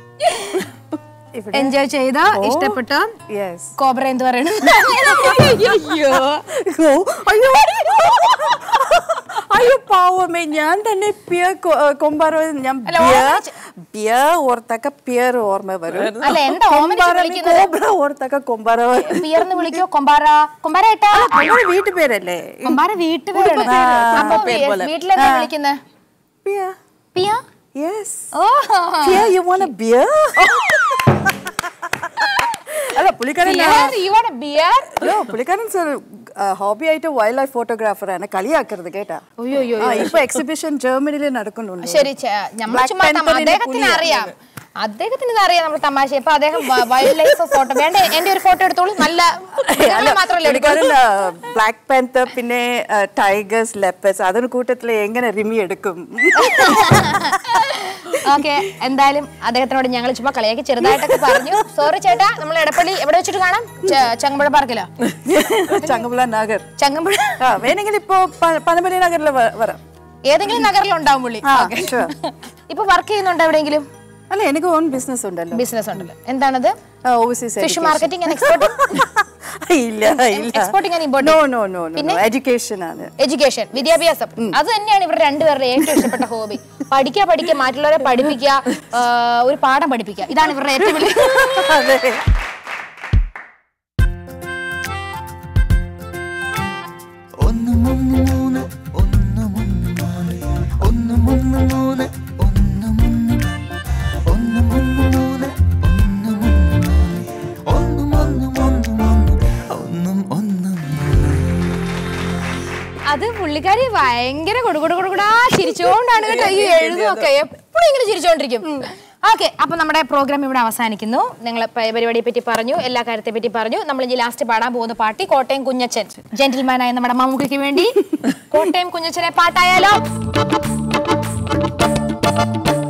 എൻജോയ് ചെയ്തോ ഇഷ്ടപ്പെട്ടോ യെസ് കോബ്ര എന്ത് പറയണു അയ്യോ അയ്യോ അയ്യോ പാവമേ ഞാൻ തന്നെ പിയർ കൊമ്പാറോ ഞാൻ ബിയർ ബിയർ ഓർത്തക്ക പിയർ ഓർമ്മ വരും അല്ല എന്താ ഓമനിച്ച് കൊമ്പാറ വിളിക്കുന്നത് കോബ്ര ഓർത്തക്ക കൊമ്പാറ വരും പിയർന്ന് വിളിക്കോ കൊമ്പാര കൊമ്പാര ഏട്ടാ നമ്മുടെ വീട്ടുപേരല്ലേ കൊമ്പാര വീട്ടുപേരാണ് അപ്പൊ വീട്ടിലെന്താ വിളിക്കുന്നത് പിയർ പിയ yes oh pier you want beer അല്ല പുള്ളിക്കാരൻ പിയർ യു വാണ്ട് ബിയർ അയ്യോ പുള്ളിക്കാരൻ സർ ഹോബി ആയിട്ട് വൈൽഡ് ലൈഫ് ഫോട്ടോഗ്രാഫറാണ് കളിയാക്കരുത് കേട്ടാ അയ്യോ ആ, ഇപ്പൊ എക്സിബിഷൻ ജർമ്മനിയിൽ നടക്കുന്നുണ്ട് ശരി നമ്മൾ Black ചുമ്മാ തമാ- Panther-ന്റെ അദ്ദേഹത്തിന് പുലിയാ. അറിയാം അദ്ദേഹത്തിന് ഇത് അറിയാം നമ്മൾ തമാശ ഇപ്പൊ അദ്ദേഹം വൈൽഡ് ലൈഫ് ഫോട്ടോ വേണ്ട എന്റെ ഒരു ഫോട്ടോ എടുത്തോളൂ നല്ല മൃഗങ്ങളെ മാത്രമല്ലേ എടുക്കുള്ളൂ ബ്ലാക്ക് പാന്തർ പിന്നെ ടൈഗേഴ്സ് ലെപ്പേഴ്സ് അതിന് കൂട്ടത്തില് എങ്ങനെ റിമി എടുക്കും ഓക്കെ എന്തായാലും അദ്ദേഹത്തിനോട് ഞങ്ങൾ ചുമ്മാ കളിയാക്കി ചെറുതായിട്ടൊക്കെ പറഞ്ഞു സോറി ചേട്ടാ നമ്മൾ എടപ്പള്ളി എവിടെ വെച്ചിട്ട് കാണാം ച- ചങ്ങമ്പുഴ പാർക്കിലോ ചങ്ങമ്പുള നഗർ ചങ്ങമ്പുഴ ആ വേണമെങ്കിൽ ഇപ്പോ പ- പനമലി നഗറിൽ വരാം ഏതെങ്കിലും നഗറിൽ ഉണ്ടാവും പുള്ളി ആ, Okay. sure. ഇപ്പൊ വർക്ക് ചെയ്യുന്നുണ്ടോ എവിടെയെങ്കിലും അല്ല എനിക്ക് ഓൺ ബിസിനസ് ഉണ്ടല്ലോ ബിസിനസ് ഉണ്ടല്ലോ എന്താണത് overseas fish marketing and exporting ഇല്ല ഇല്ല Exporting and importing. No no no പിന്നെ? നോ എഡ്യൂക്കേഷൻ ആണ് എഡ്യൂക്കേഷൻ വിദ്യാഭ്യാസം അത് തന്നെയാണ് ഇവരുടെ രണ്ടുപേരുടെ ഏറ്റവും ഇഷ്ടപ്പെട്ട ഹോബി പഠിക്കുക പഠിക്കുക മറ്റുള്ളവരെ പഠിപ്പിക്കുക ആ, ഒരു പാഠം പഠിപ്പിക്കുക ഇതാണ് ഇവരുടെ ഏറ്റവും വലിയ അതെ ഒന്ന് മൂന്ന് മൂന്ന് ഒന്ന് മൂന്ന് മൂന്ന് ഒന്ന് മൂന്ന് മൂന്ന് ഒന്ന് മൂന്ന് ഒന്ന് മൂന്ന് മൂന്ന് ഒന്ന് മൂന്ന് മൂന്ന് ഒന്നും ഒന്നും ഒന്നും ഒന്നും ഒന്നും ഒന്നും അത് പുള്ളിക്കാരി ഭയങ്കര കൊടുകൊടു കൊടുകൂടാ ചിരിച്ചോണ്ടാണ് കേട്ടോ ഈ എഴുതുമൊക്കെ എപ്പോഴും ഇങ്ങനെ ചിരിച്ചോണ്ടിരിക്കും ഓക്കെ അപ്പൊ നമ്മുടെ പ്രോഗ്രാം ഇവിടെ അവസാനിക്കുന്നു നിങ്ങൾ പരിപാടിയെ പറ്റി പറഞ്ഞു എല്ലാ കാര്യത്തെ പറ്റി പറഞ്ഞു നമ്മൾ ഇനി ലാസ്റ്റ് പാടാൻ പോകുന്ന പാട്ടി കോട്ടയം കുഞ്ഞച്ചൻ ജെന്റിൽമാനായ നമ്മുടെ മമ്മൂക്കയ്ക്ക് വേണ്ടി കോട്ടയം കുഞ്ഞച്ചനെ പാട്ടായാലോ